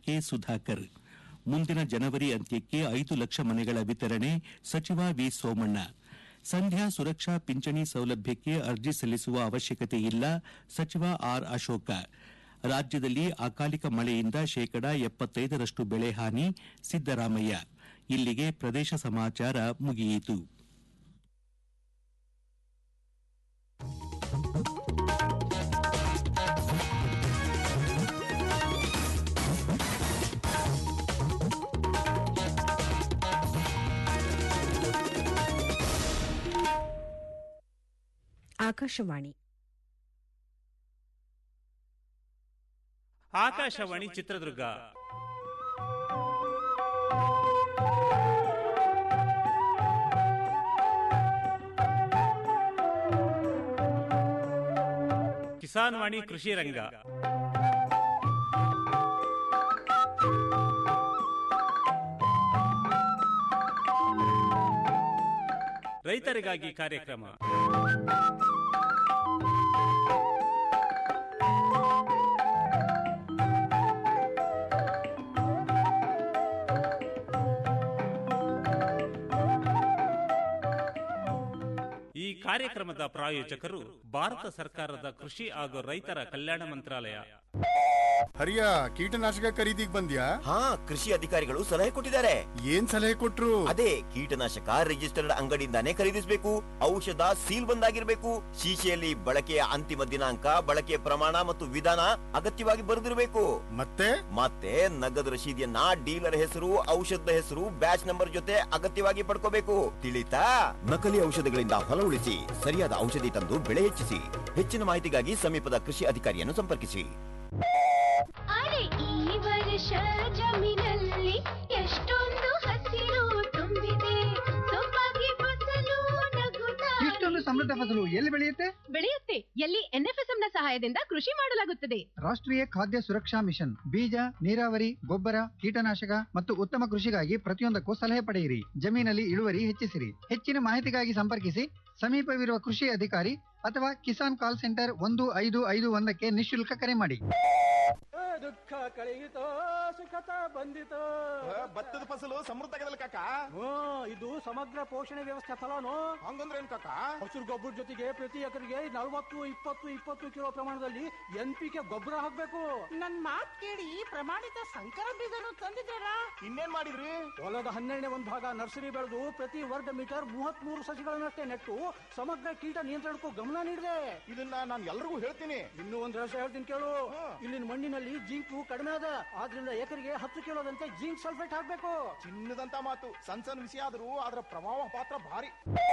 K Sudhakar ಮುಂದಿನ ಜನವರಿ ಅಂತ್ಯಕ್ಕೆ ಐದು ಲಕ್ಷ ಮನೆಗಳ ವಿತರಣೆ ಸಚಿವ ವಿ ಸೋಮಣ್ಣ ಸಂಧ್ಯಾ ಸುರಕ್ಷಾ ಪಿಂಚಣಿ ಸೌಲಭ್ಯಕ್ಕೆ ಅರ್ಜಿ ಸಲ್ಲಿಸುವ ಅವಶ್ಯಕತೆ ಇಲ್ಲ ಸಚಿವ ಆರ್ ಅಶೋಕ ರಾಜ್ಯದಲ್ಲಿ ಅಕಾಲಿಕ ಮಳೆಯಿಂದ ಶೇಕಡ ಎಪ್ಪತ್ತೈದರಷ್ಟು ಬೆಳೆ ಹಾನಿ ಸಿದ್ದರಾಮಯ್ಯ ಇಲ್ಲಿಗೆ ಪ್ರದೇಶ ಸಮಾಚಾರ ಮುಗಿಯಿತು ಆಕಾಶವಾಣಿ ಆಕಾಶವಾಣಿ ಚಿತ್ರದುರ್ಗ ಕಿಸಾನ್ ವಾಣಿ ಕೃಷಿ ರಂಗ ರೈತರಿಗಾಗಿ ಕಾರ್ಯಕ್ರಮ ಈ ಕಾರ್ಯಕ್ರಮದ ಪ್ರಾಯೋಜಕರು ಭಾರತ ಸರ್ಕಾರದ ಕೃಷಿ ಹಾಗೂ ರೈತರ ಕಲ್ಯಾಣ ಮಂತ್ರಾಲಯ ಹರಿಯ ಕೀಟನಾಶಕ ಖರೀದಿಗ್ ಬಂದ್ಯಾ ಹಾ ಕೃಷಿ ಅಧಿಕಾರಿಗಳು ಸಲಹೆ ಕೊಟ್ಟಿದ್ದಾರೆ ಏನ್ ಸಲಹೆ ಕೊಟ್ರು ಅದೇ ಕೀಟನಾಶಕ ರಿಜಿಸ್ಟರ್ಡ್ ಅಂಗಡಿಯಿಂದಾನೇ ಖರೀದಿಸಬೇಕು ಔಷಧ ಸೀಲ್ ಬಂದಾಗಿರ್ಬೇಕು ಶೀಶೆಯಲ್ಲಿ ಬಳಕೆಯ ಅಂತಿಮ ದಿನಾಂಕ ಬಳಕೆಯ ಪ್ರಮಾಣ ಮತ್ತು ವಿಧಾನ ಅಗತ್ಯವಾಗಿ ಬರೆದಿರಬೇಕು ಮತ್ತೆ ಮತ್ತೆ ನಗದು ರಶೀದಿಯನ್ನ ಡೀಲರ್ ಹೆಸರು ಔಷಧದ ಹೆಸರು ಬ್ಯಾಚ್ ನಂಬರ್ ಜೊತೆ ಅಗತ್ಯವಾಗಿ ಪಡ್ಕೋಬೇಕು ತಿಳಿತಾ ನಕಲಿ ಔಷಧಗಳಿಂದ ಹೊಲ ಉಳಿಸಿ ಸರಿಯಾದ ಔಷಧಿ ತಂದು ಬೆಳೆ ಹೆಚ್ಚಿಸಿ ಹೆಚ್ಚಿನ ಮಾಹಿತಿಗಾಗಿ ಸಮೀಪದ ಕೃಷಿ ಅಧಿಕಾರಿಯನ್ನು ಸಂಪರ್ಕಿಸಿ ಅರೆ ಈ ವರ್ಷ ಜಮೀನಲ್ಲಿ ಎಷ್ಟೊಂದು ಹಸಿರು ತುಂಬಿದೆ ಸೊಬಗೆ ಫಸಲು ನಗುತ್ತಾ ಇಷ್ಟೊಂದು ಸಮೃದ್ಧ ಫಸಲು ಎಲ್ಲಿ ಬೆಳೆಯುತ್ತೆ ಬೆಳೆಯುತ್ತೆ ಎಲ್ಲಿ ಎನ್ಎಫ್ಎಸ್ಎಂ ನ ಸಹಾಯದಿಂದ ಕೃಷಿ ಮಾಡಲಾಗುತ್ತದೆ ರಾಷ್ಟ್ರೀಯ ಖಾದ್ಯ ಸುರಕ್ಷಾ ಮಿಷನ್ ಬೀಜ ನೀರಾವರಿ ಗೊಬ್ಬರ ಕೀಟನಾಶಕ ಮತ್ತು ಉತ್ತಮ ಕೃಷಿಗಾಗಿ ಪ್ರತಿಯೊಂದಕ್ಕೂ ಸಲಹೆ ಪಡೆಯಿರಿ ಜಮೀನಲ್ಲಿ ಇಳುವರಿ ಹೆಚ್ಚಿಸಿರಿ ಹೆಚ್ಚಿನ ಮಾಹಿತಿಗಾಗಿ ಸಂಪರ್ಕಿಸಿ ಸಮೀಪವಿರುವ ಕೃಷಿ ಅಧಿಕಾರಿ ಅಥವಾ ಕಿಸಾನ್ ಕಾಲ್ ಸೆಂಟರ್ ಒಂದು ಐದು ಐದು ಒಂದಕ್ಕೆ ನಿಶುಲ್ಕ ಕರೆ ಮಾಡಿ ದುಃಖ ಕಳೆಯಿತೋ ಸುಖತ ಬಂದಿತೋ ಭತ್ತದ ಫಸಲು ಸಮೃದ್ಧ ಆಗದಲ್ಲ ಕಾಕ ಹ್ಮ್ ಇದು ಸಮಗ್ರ ಪೋಷಣೆ ವ್ಯವಸ್ಥೆ ಫಲನು ಹಂಗಂದ್ರೆ ಏನ್ ಕಾಕ ಹಸಿರು ಗೊಬ್ಬರ ಜೊತೆಗೆ ಪ್ರತಿ ಎಕರೆಗೆ ನಲವತ್ತು ಇಪ್ಪತ್ತು ಇಪ್ಪತ್ತು ಕಿಲೋ ಪ್ರಮಾಣದಲ್ಲಿ ಎನ್ ಪಿ ಕೆ ಗೊಬ್ಬರ ಹಾಕ್ಬೇಕು ನನ್ ಮಾತ್ ಕೇಳಿ ಪ್ರಮಾಣಿತ ಸಂಕರ ಬೀಜನು ತಂದಿದ್ದಾರ ಇನ್ನೇನ್ ಮಾಡಿದ್ರಿ ಹೊಲದ ಹನ್ನೆರಡನೇ ಒಂದು ಭಾಗ ನರ್ಸರಿ ಬೆಳೆದು ಪ್ರತಿ ವರ್ಗ ಮೀಟರ್ ಮೂವತ್ತ್ ಮೂರು ಸಸಿಗಳನ್ನಷ್ಟೇ ನೆಟ್ಟು ಸಮಗ್ರ ಕೀಟ ನಿಯಂತ್ರಣಕ್ಕೂ ಗಮನ ನೀಡಿದೆ ಇದನ್ನ ನಾನು ಎಲ್ರಿಗೂ ಹೇಳ್ತೀನಿ ಇನ್ನೂ ಒಂದು ರಹಸ್ಯ ಹೇಳ್ತೀನಿ ಕೇಳು ಇಲ್ಲಿನ ಮಣ್ಣಿನಲ್ಲಿ ಜಿಂಕು ಕಡಿಮೆ ಅದ ಆದ್ರಿಂದ ಎಕರೆಗೆ ಹತ್ತು ಕಿಲೋದಂತೆ ಜಿಂಕ್ ಸಲ್ಫೇಟ್ ಹಾಕ್ಬೇಕು ಚಿನ್ನದಂತ ಮಾತು ಸಣ್ಣ ಸಣ್ಣ ವಿಷಯ ಆದ್ರೂ ಅದರ ಪ್ರಭಾವ ಪಾತ್ರ ಭಾರಿ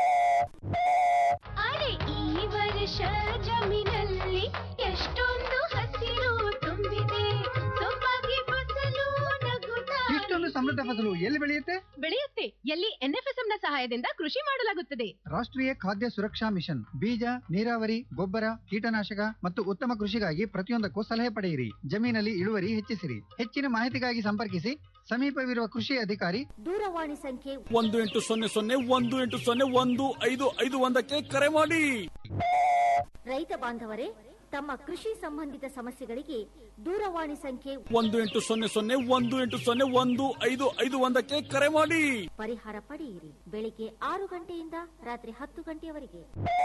ಅರೆ ಈ ವರ್ಷ ಜಮೀನಲ್ಲಿ ಎಷ್ಟೊಂದು ಹಸಿರು ತುಂಬಿದೆ ಸೊಬಗೆ ಫಸಲು ನಗುತ್ತಾ ಇಷ್ಟೊಂದು ಸಮೃದ್ಧ ಫಸಲು ಎಲ್ಲಿ ಬೆಳೆಯುತ್ತೆ ಬೆಳೆಯುತ್ತೆ ಎಲ್ಲಿ ಎನ್ಎಫ್ಎಸ್ಎಂ ನ ಸಹಾಯದಿಂದ ಕೃಷಿ ಮಾಡಲಾಗುತ್ತದೆ ರಾಷ್ಟ್ರೀಯ ಖಾದ್ಯ ಸುರಕ್ಷಾ ಮಿಷನ್ ಬೀಜ ನೀರಾವರಿ ಗೊಬ್ಬರ ಕೀಟನಾಶಕ ಮತ್ತು ಉತ್ತಮ ಕೃಷಿಗಾಗಿ ಪ್ರತಿಯೊಂದಕ್ಕೂ ಸಲಹೆ ಪಡೆಯಿರಿ ಜಮೀನಲ್ಲಿ ಇಳುವರಿ ಹೆಚ್ಚಿಸಿರಿ ಹೆಚ್ಚಿನ ಮಾಹಿತಿಗಾಗಿ ಸಂಪರ್ಕಿಸಿ ಸಮೀಪವಿರುವ ಕೃಷಿ ಅಧಿಕಾರಿ ದೂರವಾಣಿ ಸಂಖ್ಯೆ ಒಂದು ಎಂಟು ಸೊನ್ನೆ ಸೊನ್ನೆ ಒಂದು ಎಂಟು ಸೊನ್ನೆ ಒಂದು ಐದು ಐದು ಒಂದಕ್ಕೆ ಕರೆ ಮಾಡಿ ರೈತ ಬಾಂಧವರೇ ತಮ್ಮ ಕೃಷಿ ಸಂಬಂಧಿತ ಸಮಸ್ಯೆಗಳಿಗೆ ದೂರವಾಣಿ ಸಂಖ್ಯೆ ಒಂದು ಎಂಟು ಸೊನ್ನೆ ಸೊನ್ನೆ ಒಂದು ಎಂಟು ಸೊನ್ನೆ ಒಂದು ಐದು ಐದು ಒಂದಕ್ಕೆ ಕರೆ ಮಾಡಿ ಪರಿಹಾರ ಪಡೆಯಿರಿ ಬೆಳಿಗ್ಗೆ ಆರು ಗಂಟೆಯಿಂದ ರಾತ್ರಿ ಹತ್ತು ಗಂಟೆಯವರೆಗೆ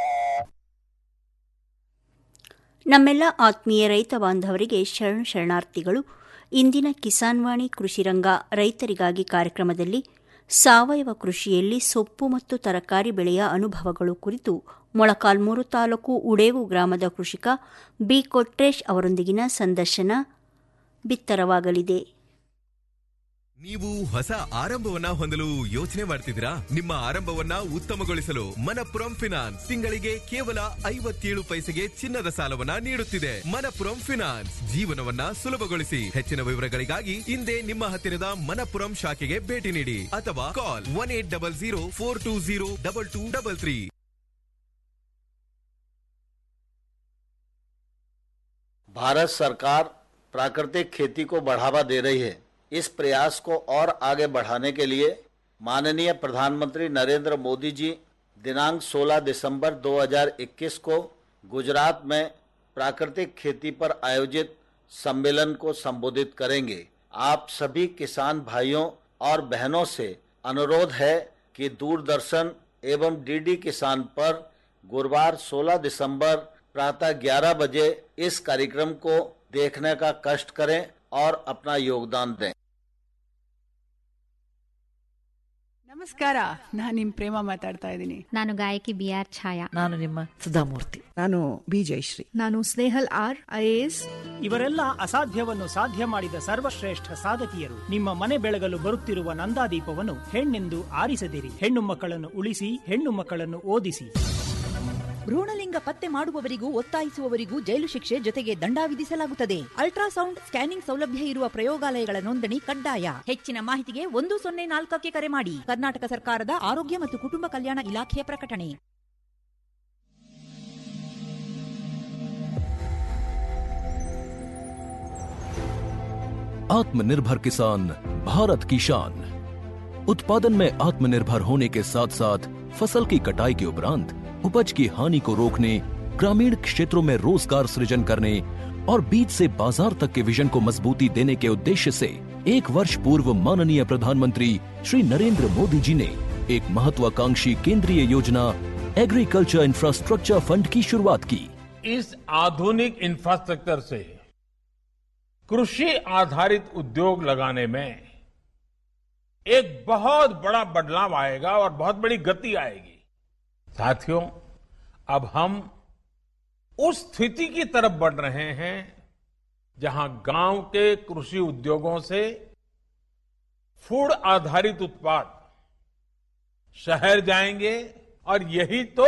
ನಮ್ಮೆಲ್ಲ ಆತ್ಮೀಯ ರೈತ ಬಾಂಧವರಿಗೆ ಶರಣ ಶರಣಾರ್ಥಿಗಳು ಇಂದಿನ ಕಿಸಾನ್ವಾಣಿ ಕೃಷಿರಂಗ ರೈತರಿಗಾಗಿ ಕಾರ್ಯಕ್ರಮದಲ್ಲಿ ಸಾವಯವ ಕೃಷಿಯಲ್ಲಿ ಸೊಪ್ಪು ಮತ್ತು ತರಕಾರಿ ಬೆಳೆಯ ಅನುಭವಗಳು ಕುರಿತು ಮೊಳಕಾಲ್ಮೂರು ತಾಲೂಕು ಉಡೇವು ಗ್ರಾಮದ ಕೃಷಿಕ ಬಿ ಕೊಟ್ರೇಶ್ ಅವರೊಂದಿಗಿನ ಸಂದರ್ಶನ ಬಿತ್ತರವಾಗಲಿದೆ ನೀವು ಹೊಸ ಆರಂಭವನ್ನ ಹೊಂದಲು ಯೋಚನೆ ಮಾಡ್ತಿದ್ದೀರಾ ನಿಮ್ಮ ಆರಂಭವನ್ನ ಉತ್ತಮಗೊಳಿಸಲು ಮನಪುರಂ ಫಿನಾನ್ಸ್ ತಿಂಗಳಿಗೆ ಕೇವಲ ಐವತ್ತೇಳು ಪೈಸೆಗೆ ಚಿನ್ನದ ಸಾಲವನ್ನ ನೀಡುತ್ತಿದೆ ಮನಪುರಂ ಫಿನಾನ್ಸ್ ಜೀವನವನ್ನ ಸುಲಭಗೊಳಿಸಿ ಹೆಚ್ಚಿನ ವಿವರಗಳಿಗಾಗಿ ಹಿಂದೆ ನಿಮ್ಮ ಹತ್ತಿರದ ಮನಪುರಂ ಶಾಖೆಗೆ ಭೇಟಿ ನೀಡಿ ಅಥವಾ call one eight double zero four two zero double two double three Bharat सरकार प्राकृतिक खेती को बढ़ावा दे रही है इस प्रयास को और आगे बढ़ाने के लिए माननीय प्रधानमंत्री नरेंद्र मोदी जी दिनांक 16 दिसंबर 2021 को गुजरात में प्राकृतिक खेती पर आयोजित सम्मेलन को संबोधित करेंगे आप सभी किसान भाइयों और बहनों से अनुरोध है कि दूरदर्शन एवं डीडी किसान पर गुरुवार 16 दिसंबर प्रातः 11 बजे इस कार्यक्रम को देखने का कष्ट करें और अपना योगदान दें ನಮಸ್ಕಾರ ನಾನು ನಿಮ್ ಪ್ರೇಮ ಮಾತಾಡ್ತಾ ಇದ್ದೀನಿ ನಾನು ಗಾಯಕಿ ಬಿ ಆರ್ ಛಾಯಾ ನಾನು ನಿಮ್ಮ ಸುಧಾಮೂರ್ತಿ ನಾನು ಬಿ ಜಯಶ್ರೀ ನಾನು ಸ್ನೇಹಲ್ ಆರ್ ಐಎಎಸ್ ಇವರೆಲ್ಲ ಅಸಾಧ್ಯವನ್ನು ಸಾಧ್ಯ ಮಾಡಿದ ಸರ್ವಶ್ರೇಷ್ಠ ಸಾಧಕಿಯರು ನಿಮ್ಮ ಮನೆ ಬೆಳಗಲು ಬರುತ್ತಿರುವ ನಂದಾದೀಪವನ್ನು ಹೆಣ್ಣೆಂದು ಆರಿಸದಿರಿ ಹೆಣ್ಣು ಮಕ್ಕಳನ್ನು ಉಳಿಸಿ ಹೆಣ್ಣು ಮಕ್ಕಳನ್ನು ಓದಿಸಿ ಭ್ರೂಣಲಿಂಗ ಪತ್ತೆ ಮಾಡುವವರಿಗೂ ಒತ್ತಾಯಿಸುವವರಿಗೂ ಜೈಲು ಶಿಕ್ಷೆ ಜೊತೆಗೆ ದಂಡ ವಿಧಿಸಲಾಗುತ್ತದೆ ಅಲ್ಟ್ರಾಸೌಂಡ್ ಸ್ಕ್ಯಾನಿಂಗ್ ಸೌಲಭ್ಯ ಇರುವ ಪ್ರಯೋಗಾಲಯಗಳ ನೋಂದಣಿ ಕಡ್ಡಾಯ ಹೆಚ್ಚಿನ ಮಾಹಿತಿಗೆ ಒಂದು ಸೊನ್ನೆ ನಾಲ್ಕಕ್ಕೆ ಕರೆ ಮಾಡಿ ಕರ್ನಾಟಕ ಸರ್ಕಾರದ ಆರೋಗ್ಯ ಮತ್ತು ಕುಟುಂಬ ಕಲ್ಯಾಣ ಇಲಾಖೆಯ ಪ್ರಕಟಣೆ आत्मनिर्भर किसान भारत की शान उत्पादन में आत्मनिर्भर होने के साथ साथ फसल की कटाई के उपरांत उपज की हानि को रोकने ग्रामीण क्षेत्रों में रोजगार सृजन करने और बीज से बाजार तक के विजन को मजबूती देने के उद्देश्य से एक वर्ष पूर्व माननीय प्रधानमंत्री श्री नरेंद्र मोदी जी ने एक महत्वाकांक्षी केंद्रीय योजना एग्रीकल्चर इंफ्रास्ट्रक्चर फंड की शुरुआत की इस आधुनिक इंफ्रास्ट्रक्चर से कृषि आधारित उद्योग लगाने में एक बहुत बड़ा बदलाव आएगा और बहुत बड़ी गति आएगी साथियों अब हम उस स्थिति की तरफ बढ़ रहे हैं जहां गांव के कृषि उद्योगों से फूड आधारित उत्पाद शहर जाएंगे और यही तो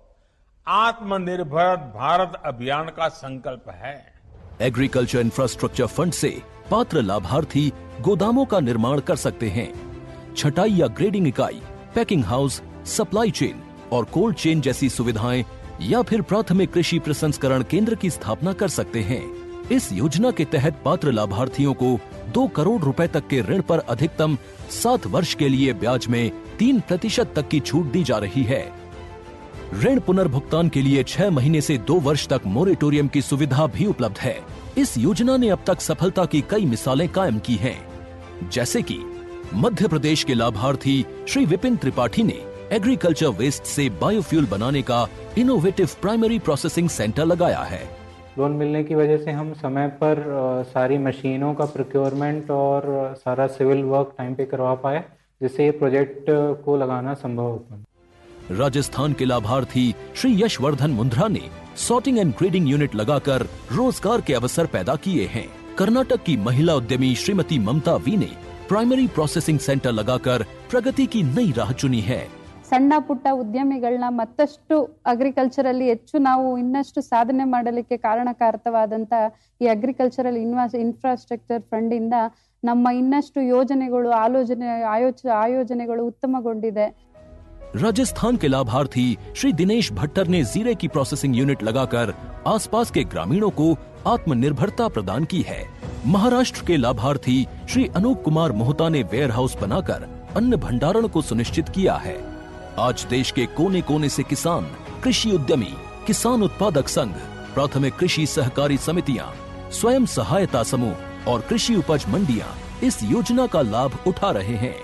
आत्मनिर्भर भारत अभियान का संकल्प है एग्रीकल्चर इंफ्रास्ट्रक्चर फंड से पात्र लाभार्थी गोदामों का निर्माण कर सकते हैं छटाई या ग्रेडिंग इकाई पैकिंग हाउस सप्लाई चेन और कोल्ड चेन जैसी सुविधाएं या फिर प्राथमिक कृषि प्रसंस्करण केंद्र की स्थापना कर सकते हैं इस योजना के तहत पात्र लाभार्थियों को दो करोड़ रुपए तक के ऋण पर अधिकतम सात वर्ष के लिए ब्याज में तीन प्रतिशत तक की छूट दी जा रही है ऋण पुनर्भुगतान के लिए छह महीने से दो वर्ष तक मोरेटोरियम की सुविधा भी उपलब्ध है इस योजना ने अब तक सफलता की कई मिसालें कायम की हैं, जैसे कि मध्य प्रदेश के लाभार्थी श्री विपिन त्रिपाठी ने एग्रीकल्चर वेस्ट से बायोफ्यूल बनाने का इनोवेटिव प्राइमरी प्रोसेसिंग सेंटर लगाया है लोन मिलने की वजह से हम समय पर अ, सारी मशीनों का प्रोक्योरमेंट और अ, सारा सिविल वर्क टाइम पे करवा पाए जिससे ये प्रोजेक्ट अ, को लगाना संभव हो पाए राजस्थान के लाभार्थी श्री यशवर्धन मुंद्रा ने सॉर्टिंग एंड ग्रेडिंग यूनिट लगाकर रोजगार के अवसर पैदा किए हैं कर्नाटक की महिला उद्यमी श्रीमती ममता वी ने प्राइमरी प्रोसेसिंग सेंटर लगाकर प्रगति की नई राह चुनी है ಸಣ್ಣ ಪುಟ್ಟ ಉದ್ಯಮಿಗಳನ್ನ ಮತ್ತಷ್ಟು ಅಗ್ರಿಕಲ್ಚರಲ್ಲಿ ಹೆಚ್ಚು ನಾವು ಇನ್ನಷ್ಟು ಸಾಧನೆ ಮಾಡಲಿಕ್ಕೆ ಕಾರಣಕಾರಕವಾದಂತ ಈ ಅಗ್ರಿಕಲ್ಚರಲ್ ಇನ್ವಾಸ್ ಇನ್ಫ್ರಾಸ್ಟ್ರಕ್ಚರ್ ಫಂಡ್ ಇಂದ ನಮ್ಮ ಇನ್ನಷ್ಟು ಯೋಜನೆಗಳು ಆಲೋಚನೆ ಆಯೋಚ ಆಯೋಜನೆಗಳು ಉತ್ತಮಗೊಂಡಿದೆ राजस्थान के लाभार्थी श्री दिनेश भट्टर ने जीरे की प्रोसेसिंग यूनिट लगाकर आसपास के ग्रामीणों को आत्मनिर्भरता प्रदान की है महाराष्ट्र के लाभार्थी श्री अनूप कुमार मोहता ने वेयर हाउस बनाकर अन्न भंडारण को सुनिश्चित किया है आज देश के कोने कोने से किसान कृषि उद्यमी किसान उत्पादक संघ प्राथमिक कृषि सहकारी समितियां स्वयं सहायता समूह और कृषि उपज मंडियां इस योजना का लाभ उठा रहे हैं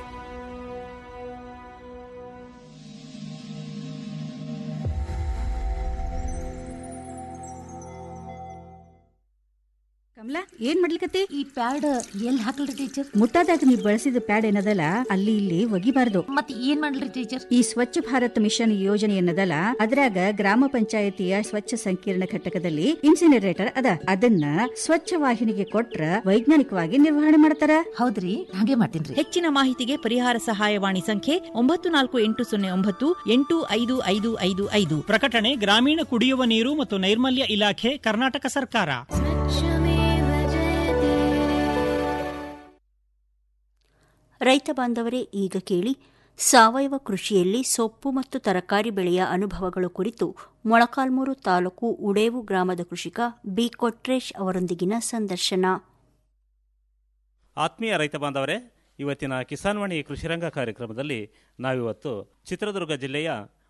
ಕಮಲಾ ಏನ್ ಮಾಡ್ಲಿಕತ್ತಿ ಈ ಪ್ಯಾಡ್ ಎಲ್ಲಿ ಹಾಕಲ್ರಿ ಟೀಚರ್ ಮುಟ್ಟಾದಾಗ ನೀವು ಬಳಸಿದ ಪ್ಯಾಡ್ ಏನದಲ್ಲ ಅಲ್ಲಿ ಇಲ್ಲಿ ಒಗಿಬಾರ್ದು ಮತ್ತೆ ಏನ್ ಮಾಡ್ಲಿ ಟೀಚರ್ ಈ ಸ್ವಚ್ಛ ಭಾರತ್ ಮಿಷನ್ ಯೋಜನೆ ಏನದಲ್ಲ ಅದ್ರಾಗ ಗ್ರಾಮ ಪಂಚಾಯತಿಯ ಸ್ವಚ್ಛ ಸಂಕೀರ್ಣ ಘಟಕದಲ್ಲಿ ಇನ್ಸಿನರೇಟರ್ ಅದ ಅದನ್ನ ಸ್ವಚ್ಛ ವಾಹಿನಿಗೆ ಕೊಟ್ರ ವೈಜ್ಞಾನಿಕವಾಗಿ ನಿರ್ವಹಣೆ ಮಾಡ್ತಾರ ಹೌದ್ರಿ ಹಾಗೆ ಮಾಡ್ತೀನಿ ಹೆಚ್ಚಿನ ಮಾಹಿತಿಗೆ ಪರಿಹಾರ ಸಹಾಯವಾಣಿ ಸಂಖ್ಯೆ ಒಂಬತ್ತು ನಾಲ್ಕು ಎಂಟು ಸೊನ್ನೆ ಒಂಬತ್ತು ಎಂಟು ಐದು ಐದು ಐದು ಐದು ಪ್ರಕಟಣೆ ಗ್ರಾಮೀಣ ಕುಡಿಯುವ ನೀರು ಮತ್ತು ನೈರ್ಮಲ್ಯ ಇಲಾಖೆ ಕರ್ನಾಟಕ ಸರ್ಕಾರ ರೈತ ಬಾಂಧವರೇ ಈಗ ಕೇಳಿ ಸಾವಯವ ಕೃಷಿಯಲ್ಲಿ ಸೊಪ್ಪು ಮತ್ತು ತರಕಾರಿ ಬೆಳೆಯ ಅನುಭವಗಳು ಕುರಿತು ಮೊಳಕಾಲ್ಮೂರು ತಾಲೂಕು ಉಡೇವು ಗ್ರಾಮದ ಕೃಷಿಕ ಬಿ ಕೊಟ್ರೇಶ್ ಅವರೊಂದಿಗಿನ ಸಂದರ್ಶನ ಆತ್ಮೀಯ ರೈತ ಬಾಂಧವರೇ ಇವತ್ತಿನ ಕಿಸಾನ್ವಾಣಿ ಕೃಷಿರಂಗ ಕಾರ್ಯಕ್ರಮದಲ್ಲಿ ನಾವಿವತ್ತು ಚಿತ್ರದುರ್ಗ ಜಿಲ್ಲೆಯ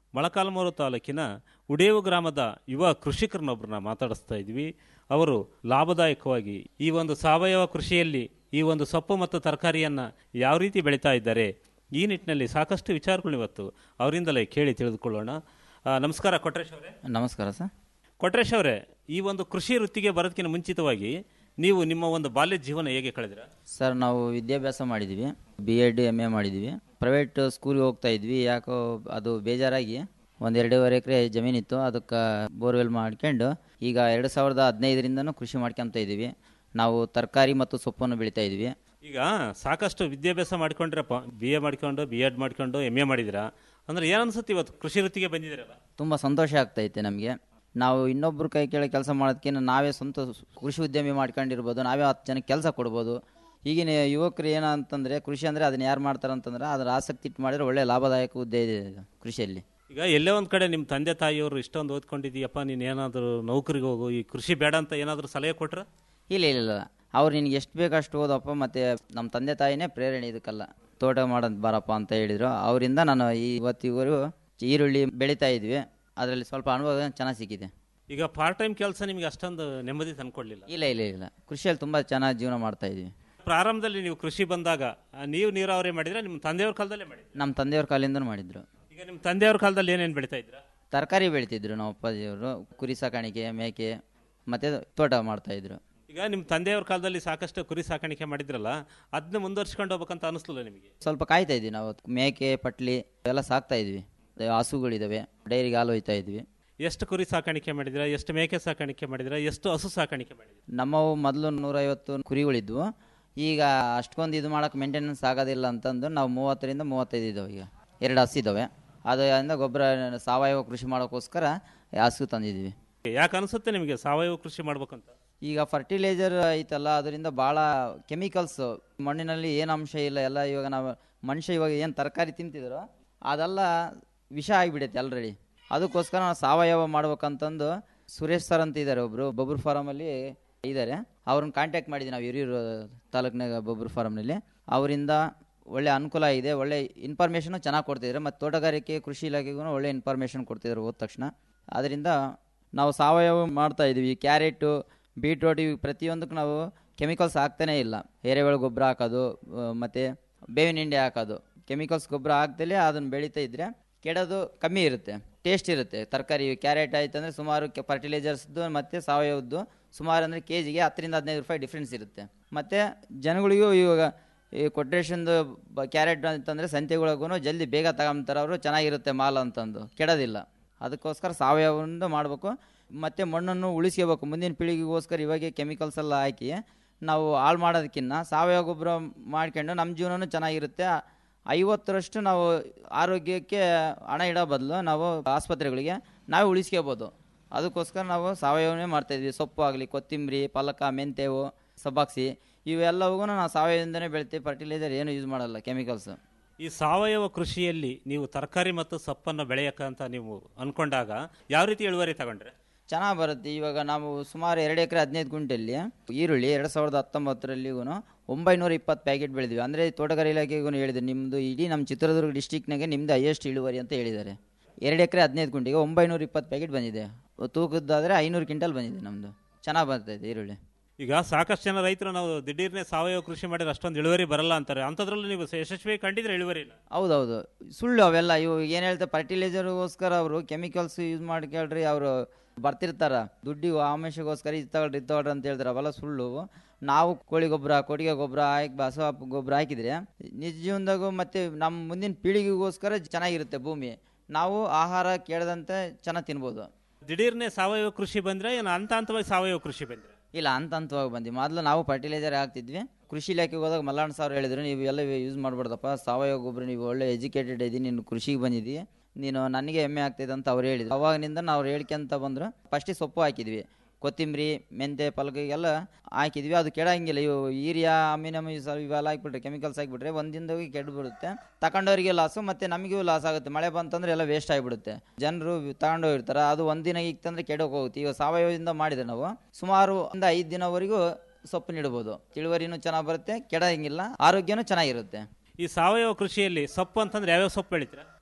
ಮೊಳಕಾಲ್ಮೂರು ತಾಲೂಕಿನ ಉಡೇವು ಗ್ರಾಮದ ಯುವ ಕೃಷಿಕರನ್ನೊಬ್ಬರನ್ನ ಮಾತಾಡಿಸ್ತಾ ಇದ್ವಿ ಅವರು ಲಾಭದಾಯಕವಾಗಿ ಈ ಒಂದು ಸಾವಯವ ಕೃಷಿಯಲ್ಲಿ ಈ ಒಂದು ಸೊಪ್ಪು ಮತ್ತು ತರಕಾರಿಯನ್ನು ಯಾವ ರೀತಿ ಬೆಳೀತಾ ಇದ್ದಾರೆ ಈ ನಿಟ್ಟಿನಲ್ಲಿ ಸಾಕಷ್ಟು ವಿಚಾರಗಳು ಇವತ್ತು ಅವರಿಂದಲೇ ಕೇಳಿ ತಿಳಿದುಕೊಳ್ಳೋಣ ಆ, ನಮಸ್ಕಾರ ಕೊಟ್ರೇಶ್ ಅವರೇ ನಮಸ್ಕಾರ ಸರ್ ಕೊಟ್ರೇಶ್ ಅವರೇ ಈ ಒಂದು ಕೃಷಿ ವೃತ್ತಿಗೆ ಬರೋದಕ್ಕಿಂತ ಮುಂಚಿತವಾಗಿ ನೀವು ನಿಮ್ಮ ಒಂದು ಬಾಲ್ಯ ಜೀವನ ಹೇಗೆ ಕಳೆದಿರ ಸರ್ ನಾವು ವಿದ್ಯಾಭ್ಯಾಸ ಮಾಡಿದ್ವಿ ಬಿ ಎಡ್ ಎಮ್ ಎ ಮಾಡಿದ್ವಿ ಪ್ರೈವೇಟ್ ಸ್ಕೂಲ್ಗೆ ಹೋಗ್ತಾ ಇದ್ವಿ ಯಾಕೋ ಅದು ಬೇಜಾರಾಗಿ ಒಂದು ಎರಡೂವರೆ ಎಕರೆ ಜಮೀನಿತ್ತು ಅದಕ್ಕೆ ಬೋರ್ವೆಲ್ ಮಾಡ್ಕೊಂಡು ಈಗ ಎರಡು ಸಾವಿರದ ಹದಿನೈದರಿಂದನೂ ಕೃಷಿ ಮಾಡ್ಕೊಂತ ಇದ್ದೀವಿ ನಾವು ತರಕಾರಿ ಮತ್ತು ಸೊಪ್ಪನ್ನು ಬೆಳಿತಾ ಇದ್ವಿ ಈಗ ಸಾಕಷ್ಟು ವಿದ್ಯಾಭ್ಯಾಸ ಮಾಡ್ಕೊಂಡ್ರಪ್ಪ ಬಿ ಎ ಮಾಡ್ಕೊಂಡು ಬಿ ಎಡ್ ಮಾಡ್ಕೊಂಡು ಎಮ್ ಎ ಮಾಡಿದಿರಾ ಅಂದ್ರೆ ಏನು ಅನ್ಸುತ್ತೆ ಇವತ್ತು ಕೃಷಿ ವೃತ್ತಿಗೆ ಬಂದಿದ್ದೀರಲ್ಲ ತುಂಬ ಸಂತೋಷ ಆಗ್ತೈತೆ ನಮಗೆ ನಾವು ಇನ್ನೊಬ್ರ ಕೈ ಕೆಳಗೆ ಕೆಲಸ ಮಾಡೋದಕ್ಕಿಂತ ನಾವೇ ಸ್ವಂತ ಕೃಷಿ ಉದ್ಯಮಿ ಮಾಡ್ಕೊಂಡಿರ್ಬೋದು ನಾವೇ ಹತ್ತು ಜನಕ್ಕೆ ಕೆಲಸ ಕೊಡ್ಬೋದು ಈಗಿನ ಯುವಕರು ಏನಂತಂದರೆ ಕೃಷಿ ಅಂದರೆ ಅದನ್ನ ಯಾರು ಮಾಡ್ತಾರೆ ಅಂತಂದ್ರೆ ಅದರ ಆಸಕ್ತಿ ಇಟ್ಟು ಮಾಡಿದ್ರೆ ಒಳ್ಳೆ ಲಾಭದಾಯಕ ಹುದ್ದೆ ಇದೆ ಇದು ಕೃಷಿಯಲ್ಲಿ ಈಗ ಎಲ್ಲೇ ಒಂದು ಕಡೆ ನಿಮ್ಮ ತಂದೆ ತಾಯಿಯವರು ಇಷ್ಟೊಂದು ಓದ್ಕೊಂಡಿದ್ದೀಯಪ್ಪ ನೀನು ಏನಾದರೂ ನೌಕರಿಗೆ ಹೋಗು ಈ ಕೃಷಿ ಬೇಡ ಅಂತ ಏನಾದರೂ ಸಲಹೆ ಕೊಟ್ರ ಇಲ್ಲ ಇಲ್ಲ ಇಲ್ಲ ಅವ್ರು ನಿನಗೆ ಎಷ್ಟು ಬೇಕು ಅಷ್ಟು ಓದಪ್ಪ ಮತ್ತು ನಮ್ಮ ತಂದೆ ತಾಯಿನೇ ಪ್ರೇರಣೆ ಇದಕ್ಕಲ್ಲ ತೋಟ ಮಾಡೋದು ಬಾರಪ್ಪ ಅಂತ ಹೇಳಿದರು ಅವರಿಂದ ನಾನು ಈ ಇವತ್ತಿಗೂ ಈರುಳ್ಳಿ ಬೆಳೀತಾ ಇದ್ವಿ ಅದರಲ್ಲಿ ಸ್ವಲ್ಪ ಅನುಭವ ಚೆನ್ನಾಗಿ ಸಿಕ್ಕಿದೆ ಈಗ ಪಾರ್ಟ್ ಟೈಮ್ ಕೆಲಸ ನಿಮಗೆ ಅಷ್ಟೊಂದು ನೆಮ್ಮದಿ ತಂದ್ಕೊಡ್ಲಿಲ್ಲ ಇಲ್ಲ ಇಲ್ಲ ಇಲ್ಲ ಕೃಷಿಯಲ್ಲಿ ತುಂಬ ಚೆನ್ನಾಗಿ ಜೀವನ ಮಾಡ್ತಾ ಇದ್ವಿ ಪ್ರಾರಂಭದಲ್ಲಿ ನೀವು ಕೃಷಿ ಬಂದಾಗ ಆ, ನೀವು ನೀರಾವರಿ ಮಾಡಿದ್ರೆ ನಿಮ್ಮ ತಂದೆಯವ್ರ ಕಾಲದಲ್ಲೇ ಮಾಡಿ ನಮ್ಮ ತಂದೆಯವ್ರ ಕಾಲಿಂದನೂ ಮಾಡಿದ್ರು ಈಗ ನಿಮ್ಮ ತಂದೆಯವ್ರ ಕಾಲದಲ್ಲಿ ಏನೇನು ಬೆಳೀತಾ ಇದ್ರ ತರಕಾರಿ ಬೆಳಿತಿದ್ರು ನಮ್ಮ ಅಪ್ಪಾಜಿಯವರು ಕುರಿ ಸಾಕಾಣಿಕೆ ಮೇಕೆ ಮತ್ತು ತೋಟ ಮಾಡ್ತಾ ಇದ್ರು ಈಗ ನಿಮ್ಮ ತಂದೆಯವ್ರ ಕಾಲದಲ್ಲಿ ಸಾಕಷ್ಟು ಕುರಿ ಸಾಕಾಣಿಕೆ ಮಾಡಿದ್ರಲ್ಲ ಅದನ್ನ ಮುಂದುವರ್ಸ್ಕೊಂಡು ಹೋಗ್ಬೇಕಂತ ಅನಿಸ್ಲಿಲ್ಲ ನಿಮಗೆ ಸ್ವಲ್ಪ ಕಾಯ್ತಾ ಇದ್ವಿ ನಾವು ಮೇಕೆ ಪಟ್ಲಿ ಎಲ್ಲ ಸಾಕ್ತಾ ಇದ್ವಿ ಹಸುಗಳಿದಾವೆ ಡೈರಿಗೆ ಹಾಲು ಒಯ್ತಾ ಇದ್ವಿ ಎಷ್ಟು ಕುರಿ ಸಾಕಾಣಿಕೆ ಮಾಡಿದಿರಾ ಎಷ್ಟು ಮೇಕೆ ಸಾಕಾಣಿಕೆ ಮಾಡಿದಿರಾ ಎಷ್ಟು ಹಸು ಸಾಕಾಣಿಕೆ ಮಾಡಿದಿರಾ ನಮ್ಮವು ಮೊದಲು ನೂರೈವತ್ತು ಕುರಿಗಳಿದ್ವು ಈಗ ಅಷ್ಟೊಂದು ಇದು ಮಾಡೋಕೆ ಮೇಂಟೆನೆನ್ಸ್ ಆಗೋದಿಲ್ಲ ಅಂತಂದು ನಾವು ಮೂವತ್ತರಿಂದ ಮೂವತ್ತೈದು ಇದ್ದಾವೆ ಈಗ ಎರಡು ಹಸು ಇದ್ದಾವೆ ಅದರಿಂದ ಗೊಬ್ಬರ ಸಾವಯವ ಕೃಷಿ ಮಾಡೋಕ್ಕೋಸ್ಕರ ಹಸು ತಂದಿದ್ವಿ ಯಾಕೆ ಅನಿಸುತ್ತೆ ನಿಮಗೆ ಸಾವಯವ ಕೃಷಿ ಮಾಡ್ಬೇಕಂತ ಈಗ ಫರ್ಟಿಲೈಸರ್ ಐತಲ್ಲ ಅದರಿಂದ ಭಾಳ ಕೆಮಿಕಲ್ಸ್ ಮಣ್ಣಿನಲ್ಲಿ ಏನು ಅಂಶ ಇಲ್ಲ ಎಲ್ಲ ಇವಾಗ ನಾವು ಮನುಷ್ಯ ಇವಾಗ ಏನು ತರಕಾರಿ ತಿಂತಿದ್ರು ಅದೆಲ್ಲ ವಿಷ ಆಗಿಬಿಡೈತೆ ಆಲ್ರೆಡಿ ಅದಕ್ಕೋಸ್ಕರ ನಾವು ಸಾವಯವ ಮಾಡ್ಬೇಕಂತಂದು ಸುರೇಶ್ ಸರ್ ಅಂತ ಇದ್ದಾರೆ ಒಬ್ಬರು ಬೊಬ್ಬರ್ ಫಾರಮಲ್ಲಿ ಇದ್ದಾರೆ ಅವ್ರನ್ನ ಕಾಂಟ್ಯಾಕ್ಟ್ ಮಾಡಿದ್ವಿ ನಾವು ಹಿರಿಯೂರು ತಾಲೂಕಿನಾಗ ಬೊಬ್ಬರ್ ಫಾರಮ್ನಲ್ಲಿ ಅವರಿಂದ ಒಳ್ಳೆ ಅನುಕೂಲ ಇದೆ ಒಳ್ಳೆ ಇನ್ಫಾರ್ಮೇಷನು ಚೆನ್ನಾಗಿ ಕೊಡ್ತಿದ್ದಾರೆ ಮತ್ತು ತೋಟಗಾರಿಕೆ ಕೃಷಿ ಇಲಾಖೆಗೂ ಒಳ್ಳೆ ಇನ್ಫಾರ್ಮೇಷನ್ ಕೊಡ್ತಿದ್ದಾರೆ ಹೋದ ತಕ್ಷಣ ಅದರಿಂದ ನಾವು ಸಾವಯವ ಮಾಡ್ತಾ ಇದೀವಿ ಕ್ಯಾರೆಟು ಬೀಟ್ರೋಟ್ ಇವು ಪ್ರತಿಯೊಂದಕ್ಕೂ ನಾವು ಕೆಮಿಕಲ್ಸ್ ಹಾಕ್ತಾನೇ ಇಲ್ಲ ಎರೆಹುಳ ಗೊಬ್ಬರ ಹಾಕೋದು ಆ, ಮತ್ತೆ ಬೇವಿನ ಹಿಂಡಿ ಹಾಕೋದು ಕೆಮಿಕಲ್ಸ್ ಗೊಬ್ಬರ ಹಾಕ್ದಲೇ ಅದನ್ನು ಬೆಳೀತಾ ಇದ್ರೆ ಕೆಡೋದು ಕಮ್ಮಿ ಇರುತ್ತೆ ಟೇಸ್ಟ್ ಇರುತ್ತೆ ತರಕಾರಿ ಕ್ಯಾರೆಟ್ ಆಯ್ತು ಅಂದರೆ ಸುಮಾರು ಫರ್ಟಿಲೈಸರ್ಸ್ದು ಮತ್ತು ಸಾವಯವದ್ದು ಸುಮಾರು ಅಂದರೆ ಕೆ ಜಿಗೆ ಹತ್ತರಿಂದ ಹದಿನೈದು ರೂಪಾಯಿ ಡಿಫ್ರೆನ್ಸ್ ಇರುತ್ತೆ ಮತ್ತು ಜನಗಳಿಗೂ ಇವಾಗ ಈ ಕೊಟ್ರೇಶನ್ದು ಬ ಕ್ಯಾರೆಟ್ ಅಂತಂದರೆ ಸಂತೆಗಳಿಗೂ ಜಲ್ದಿ ಬೇಗ ತಗೊಂತಾರೆ ಅವರು ಚೆನ್ನಾಗಿರುತ್ತೆ ಮಾಲ್ ಅಂತಂದು ಕೆಡೋದಿಲ್ಲ ಅದಕ್ಕೋಸ್ಕರ ಸಾವಯವದಿಂದ ಮಾಡಬೇಕು ಮತ್ತು ಮಣ್ಣನ್ನು ಉಳಿಸ್ಕೋಬೇಕು ಮುಂದಿನ ಪೀಳಿಗೆಗೋಸ್ಕರ ಇವಾಗೆ ಕೆಮಿಕಲ್ಸ್ ಎಲ್ಲ ಹಾಕಿ ನಾವು ಹಾಳು ಮಾಡೋದಕ್ಕಿಂತ ಸಾವಯವ ಗೊಬ್ಬರ ಮಾಡ್ಕೊಂಡು ನಮ್ಮ ಜೀವನನೂ ಚೆನ್ನಾಗಿರುತ್ತೆ ಐವತ್ತರಷ್ಟು ನಾವು ಆರೋಗ್ಯಕ್ಕೆ ಹಣ ಇಡೋ ಬದಲು ನಾವು ಆಸ್ಪತ್ರೆಗಳಿಗೆ ನಾವೇ ಉಳಿಸ್ಕೋಬೋದು ಅದಕ್ಕೋಸ್ಕರ ನಾವು ಸಾವಯವನೇ ಮಾಡ್ತಾಯಿದ್ವಿ ಸೊಪ್ಪು ಆಗಲಿ ಕೊತ್ತಂಬರಿ ಪಲಕ ಮೆಂತೆವು ಸಬ್ಬಾಕ್ಸಿ ಇವೆಲ್ಲವೂ ನಾವು ಸಾವಯವದಿಂದನೇ ಬೆಳಿತೀವಿ ಫರ್ಟಿಲೈಸರ್ ಏನು ಯೂಸ್ ಮಾಡಲ್ಲ ಕೆಮಿಕಲ್ಸ್ ಈ ಸಾವಯವ ಕೃಷಿಯಲ್ಲಿ ನೀವು ತರಕಾರಿ ಮತ್ತು ಸೊಪ್ಪನ್ನು ಬೆಳೆಯಕ್ಕಂತ ನೀವು ಅನ್ಕೊಂಡಾಗ ಯಾವ ರೀತಿ ಇಳುವರಿ ತಗೊಂಡ್ರೆ ಚೆನ್ನಾಗಿ ಬರುತ್ತೆ ಇವಾಗ ನಾವು ಸುಮಾರು ಎರಡು ಎಕರೆ ಹದಿನೈದು ಗುಂಟೆಯಲ್ಲಿ ಈರುಳ್ಳಿ ಎರಡು ಸಾವಿರದ ಹತ್ತೊಂಬತ್ತರಲ್ಲಿಗೂ ಒಂಬೈನೂರ ಇಪ್ಪತ್ತು ಪ್ಯಾಕೆಟ್ ಬೆಳೆದ್ವಿ ಅಂದರೆ ತೋಟಗಾರಿ ಇಲಾಖೆಗೂ ಹೇಳಿದ್ರು ನಿಮ್ಮದು ಇಡೀ ನಮ್ಮ ಚಿತ್ರದುರ್ಗ ಡಿಸ್ಟಿಕ್ನಾಗೆ ನಿಮ್ಮದು ಹೈಯೆಸ್ಟ್ ಇಳುವರಿ ಅಂತ ಹೇಳಿದ್ದಾರೆ ಎರಡು ಎಕರೆ ಹದಿನೈದು ಗುಂಟೆಗೆ ಒಂಬೈನೂರ ಇಪ್ಪತ್ತು ಪ್ಯಾಕೆಟ್ ಬಂದಿದೆ ತೂಕದ್ದಾದರೆ ಐನೂರು ಕ್ವಿಂಟಲ್ ಬಂದಿದೆ ನಮ್ಮದು ಚೆನ್ನಾಗಿ ಬರ್ತೈತೆ ಈರುಳ್ಳಿ ಈಗ ಸಾಕಷ್ಟು ಜನ ರೈತರು ನಾವು ದಿಢೀರ್ನೆ ಸಾವಯವ ಕೃಷಿ ಮಾಡಿದ್ರೆ ಅಷ್ಟೊಂದು ಇಳುವರಿ ಬರಲ್ಲ ಅಂತಾರೆ ಅಂಥದ್ರಲ್ಲೂ ನೀವು ಯಶಸ್ವಿ ಕಂಡಿದ್ರೆ ಇಳುವರಿ ಇಲ್ಲ ಹೌದೌದು ಸುಳ್ಳು ಅವೆಲ್ಲ ಇವು ಏನು ಹೇಳ್ತಾರೆ ಫರ್ಟಿಲೈಸರ್ಗೋಸ್ಕರ ಅವರು ಕೆಮಿಕಲ್ಸ್ ಯೂಸ್ ಮಾಡ್ಕೊಳ್ರಿ ಅವರು ಬರ್ತಿರ್ತಾರ ದುಡ್ಡಿಗೆ ಆಮಿಷಗೋಸ್ಕರ ಇದು ತಗೊಳ್ರಿ ಇದು ತಗೊಳ್ರಿ ಅಂತ ಹೇಳ್ತಾರೆ ಅವೆಲ್ಲ ಸುಳ್ಳು ನಾವು ಕೋಳಿ ಗೊಬ್ಬರ ಕೊಟ್ಟಿಗೆ ಗೊಬ್ಬರ ಹಾಕಿ ಬಸವ ಗೊಬ್ಬರ ಹಾಕಿದ್ರೆ ನಿಜ ಜೀವನದಾಗೂ ಮತ್ತೆ ನಮ್ಮ ಮುಂದಿನ ಪೀಳಿಗೆಗೋಸ್ಕರ ಚೆನ್ನಾಗಿರುತ್ತೆ ಭೂಮಿ ನಾವು ಆಹಾರ ಕೇಳದಂತೆ ಚೆನ್ನಾಗಿ ತಿನ್ಬೋದು ದಿಢೀರ್ನೆ ಸಾವಯವ ಕೃಷಿ ಬಂದ್ರೆ ಏನು ಹಂತ ಹಂತವಾಗಿ ಸಾವಯವ ಕೃಷಿ ಬಂದ್ರೆ ಇಲ್ಲ ಹಂತ ಹಂತವಾಗಿ ಬಂದ್ವಿ ಮೊದಲು ನಾವು ಫರ್ಟಿಲೈಸರ್ ಹಾಕ್ತಿದ್ವಿ ಕೃಷಿ ಇಲಾಖೆಗೆ ಹೋದಾಗ ಮಲ್ಲಾಣ ಸಾವಿರ ಹೇಳಿದ್ರು ನೀವು ಎಲ್ಲ ಯೂಸ್ ಮಾಡಬಾರ್ದಪ್ಪ ಸಾವಯವ ಗೊಬ್ಬರ ನೀವು ಒಳ್ಳೆ ಎಜುಕೇಟೆಡ್ ಇದ್ದೀನಿ ನೀನು ಕೃಷಿಗೆ ಬಂದಿದ್ದಿ ನೀನು ನನಗೆ ಹೆಮ್ಮೆ ಆಗ್ತೈತೆ ಅಂತ ಅವ್ರು ಹೇಳಿದ್ರು ಅವಾಗಿನಿಂದ ನಾವು ಹೇಳ್ಕೊಂತ ಬಂದ್ರು ಫಸ್ಟಿಗೆ ಸೊಪ್ಪು ಹಾಕಿದ್ವಿ ಕೊತ್ತಂಬರಿ ಮೆಂತೆ ಪಲಕಿಗೆಲ್ಲ ಹಾಕಿದ್ವಿ ಅದು ಕೆಡಂಗಿಲ್ಲ ಇವು ಯೂರಿಯಾ ಅಮಿನಮ್ ಇವೆಲ್ಲ ಹಾಕ್ಬಿಟ್ರೆ ಕೆಮಿಕಲ್ಸ್ ಹಾಕ್ಬಿಟ್ರೆ ಒಂದಿಂದಾಗಿ ಕೆಟ್ಟು ಬಿಡುತ್ತೆ ತಗೊಂಡವರಿಗೆ ಲಾಸು ಮತ್ತೆ ನಮಗೂ ಲಾಸ್ ಆಗುತ್ತೆ ಮಳೆ ಬಂತಂದ್ರೆ ಎಲ್ಲ ವೇಸ್ಟ್ ಆಗಿಬಿಡುತ್ತೆ ಜನರು ತಗೊಂಡೋಗಿರ್ತಾರೆ ಅದು ಒಂದಿನ ಇಕ್ತಂದ್ರೆ ಕೆಡೋಕೆ ಹೋಗುತ್ತೆ ಈಗ ಸಾವಯವದಿಂದ ಮಾಡಿದ್ರೆ ನಾವು ಸುಮಾರು ಒಂದು ಐದು ದಿನವರೆಗೂ ಸೊಪ್ಪು ನೀಡ್ಬೋದು ಇಳುವರಿನೂ ಚೆನ್ನಾಗಿ ಬರುತ್ತೆ ಕೆಡಂಗಿಲ್ಲ ಆರೋಗ್ಯನೂ ಚೆನ್ನಾಗಿರುತ್ತೆ ಈ ಸಾವಯವ ಕೃಷಿಯಲ್ಲಿ ಸೊಪ್ಪು ಅಂತಂದ್ರೆ ಯಾವ್ಯಾವ ಸೊಪ್ಪು ಬೆಳಿತೀರಾ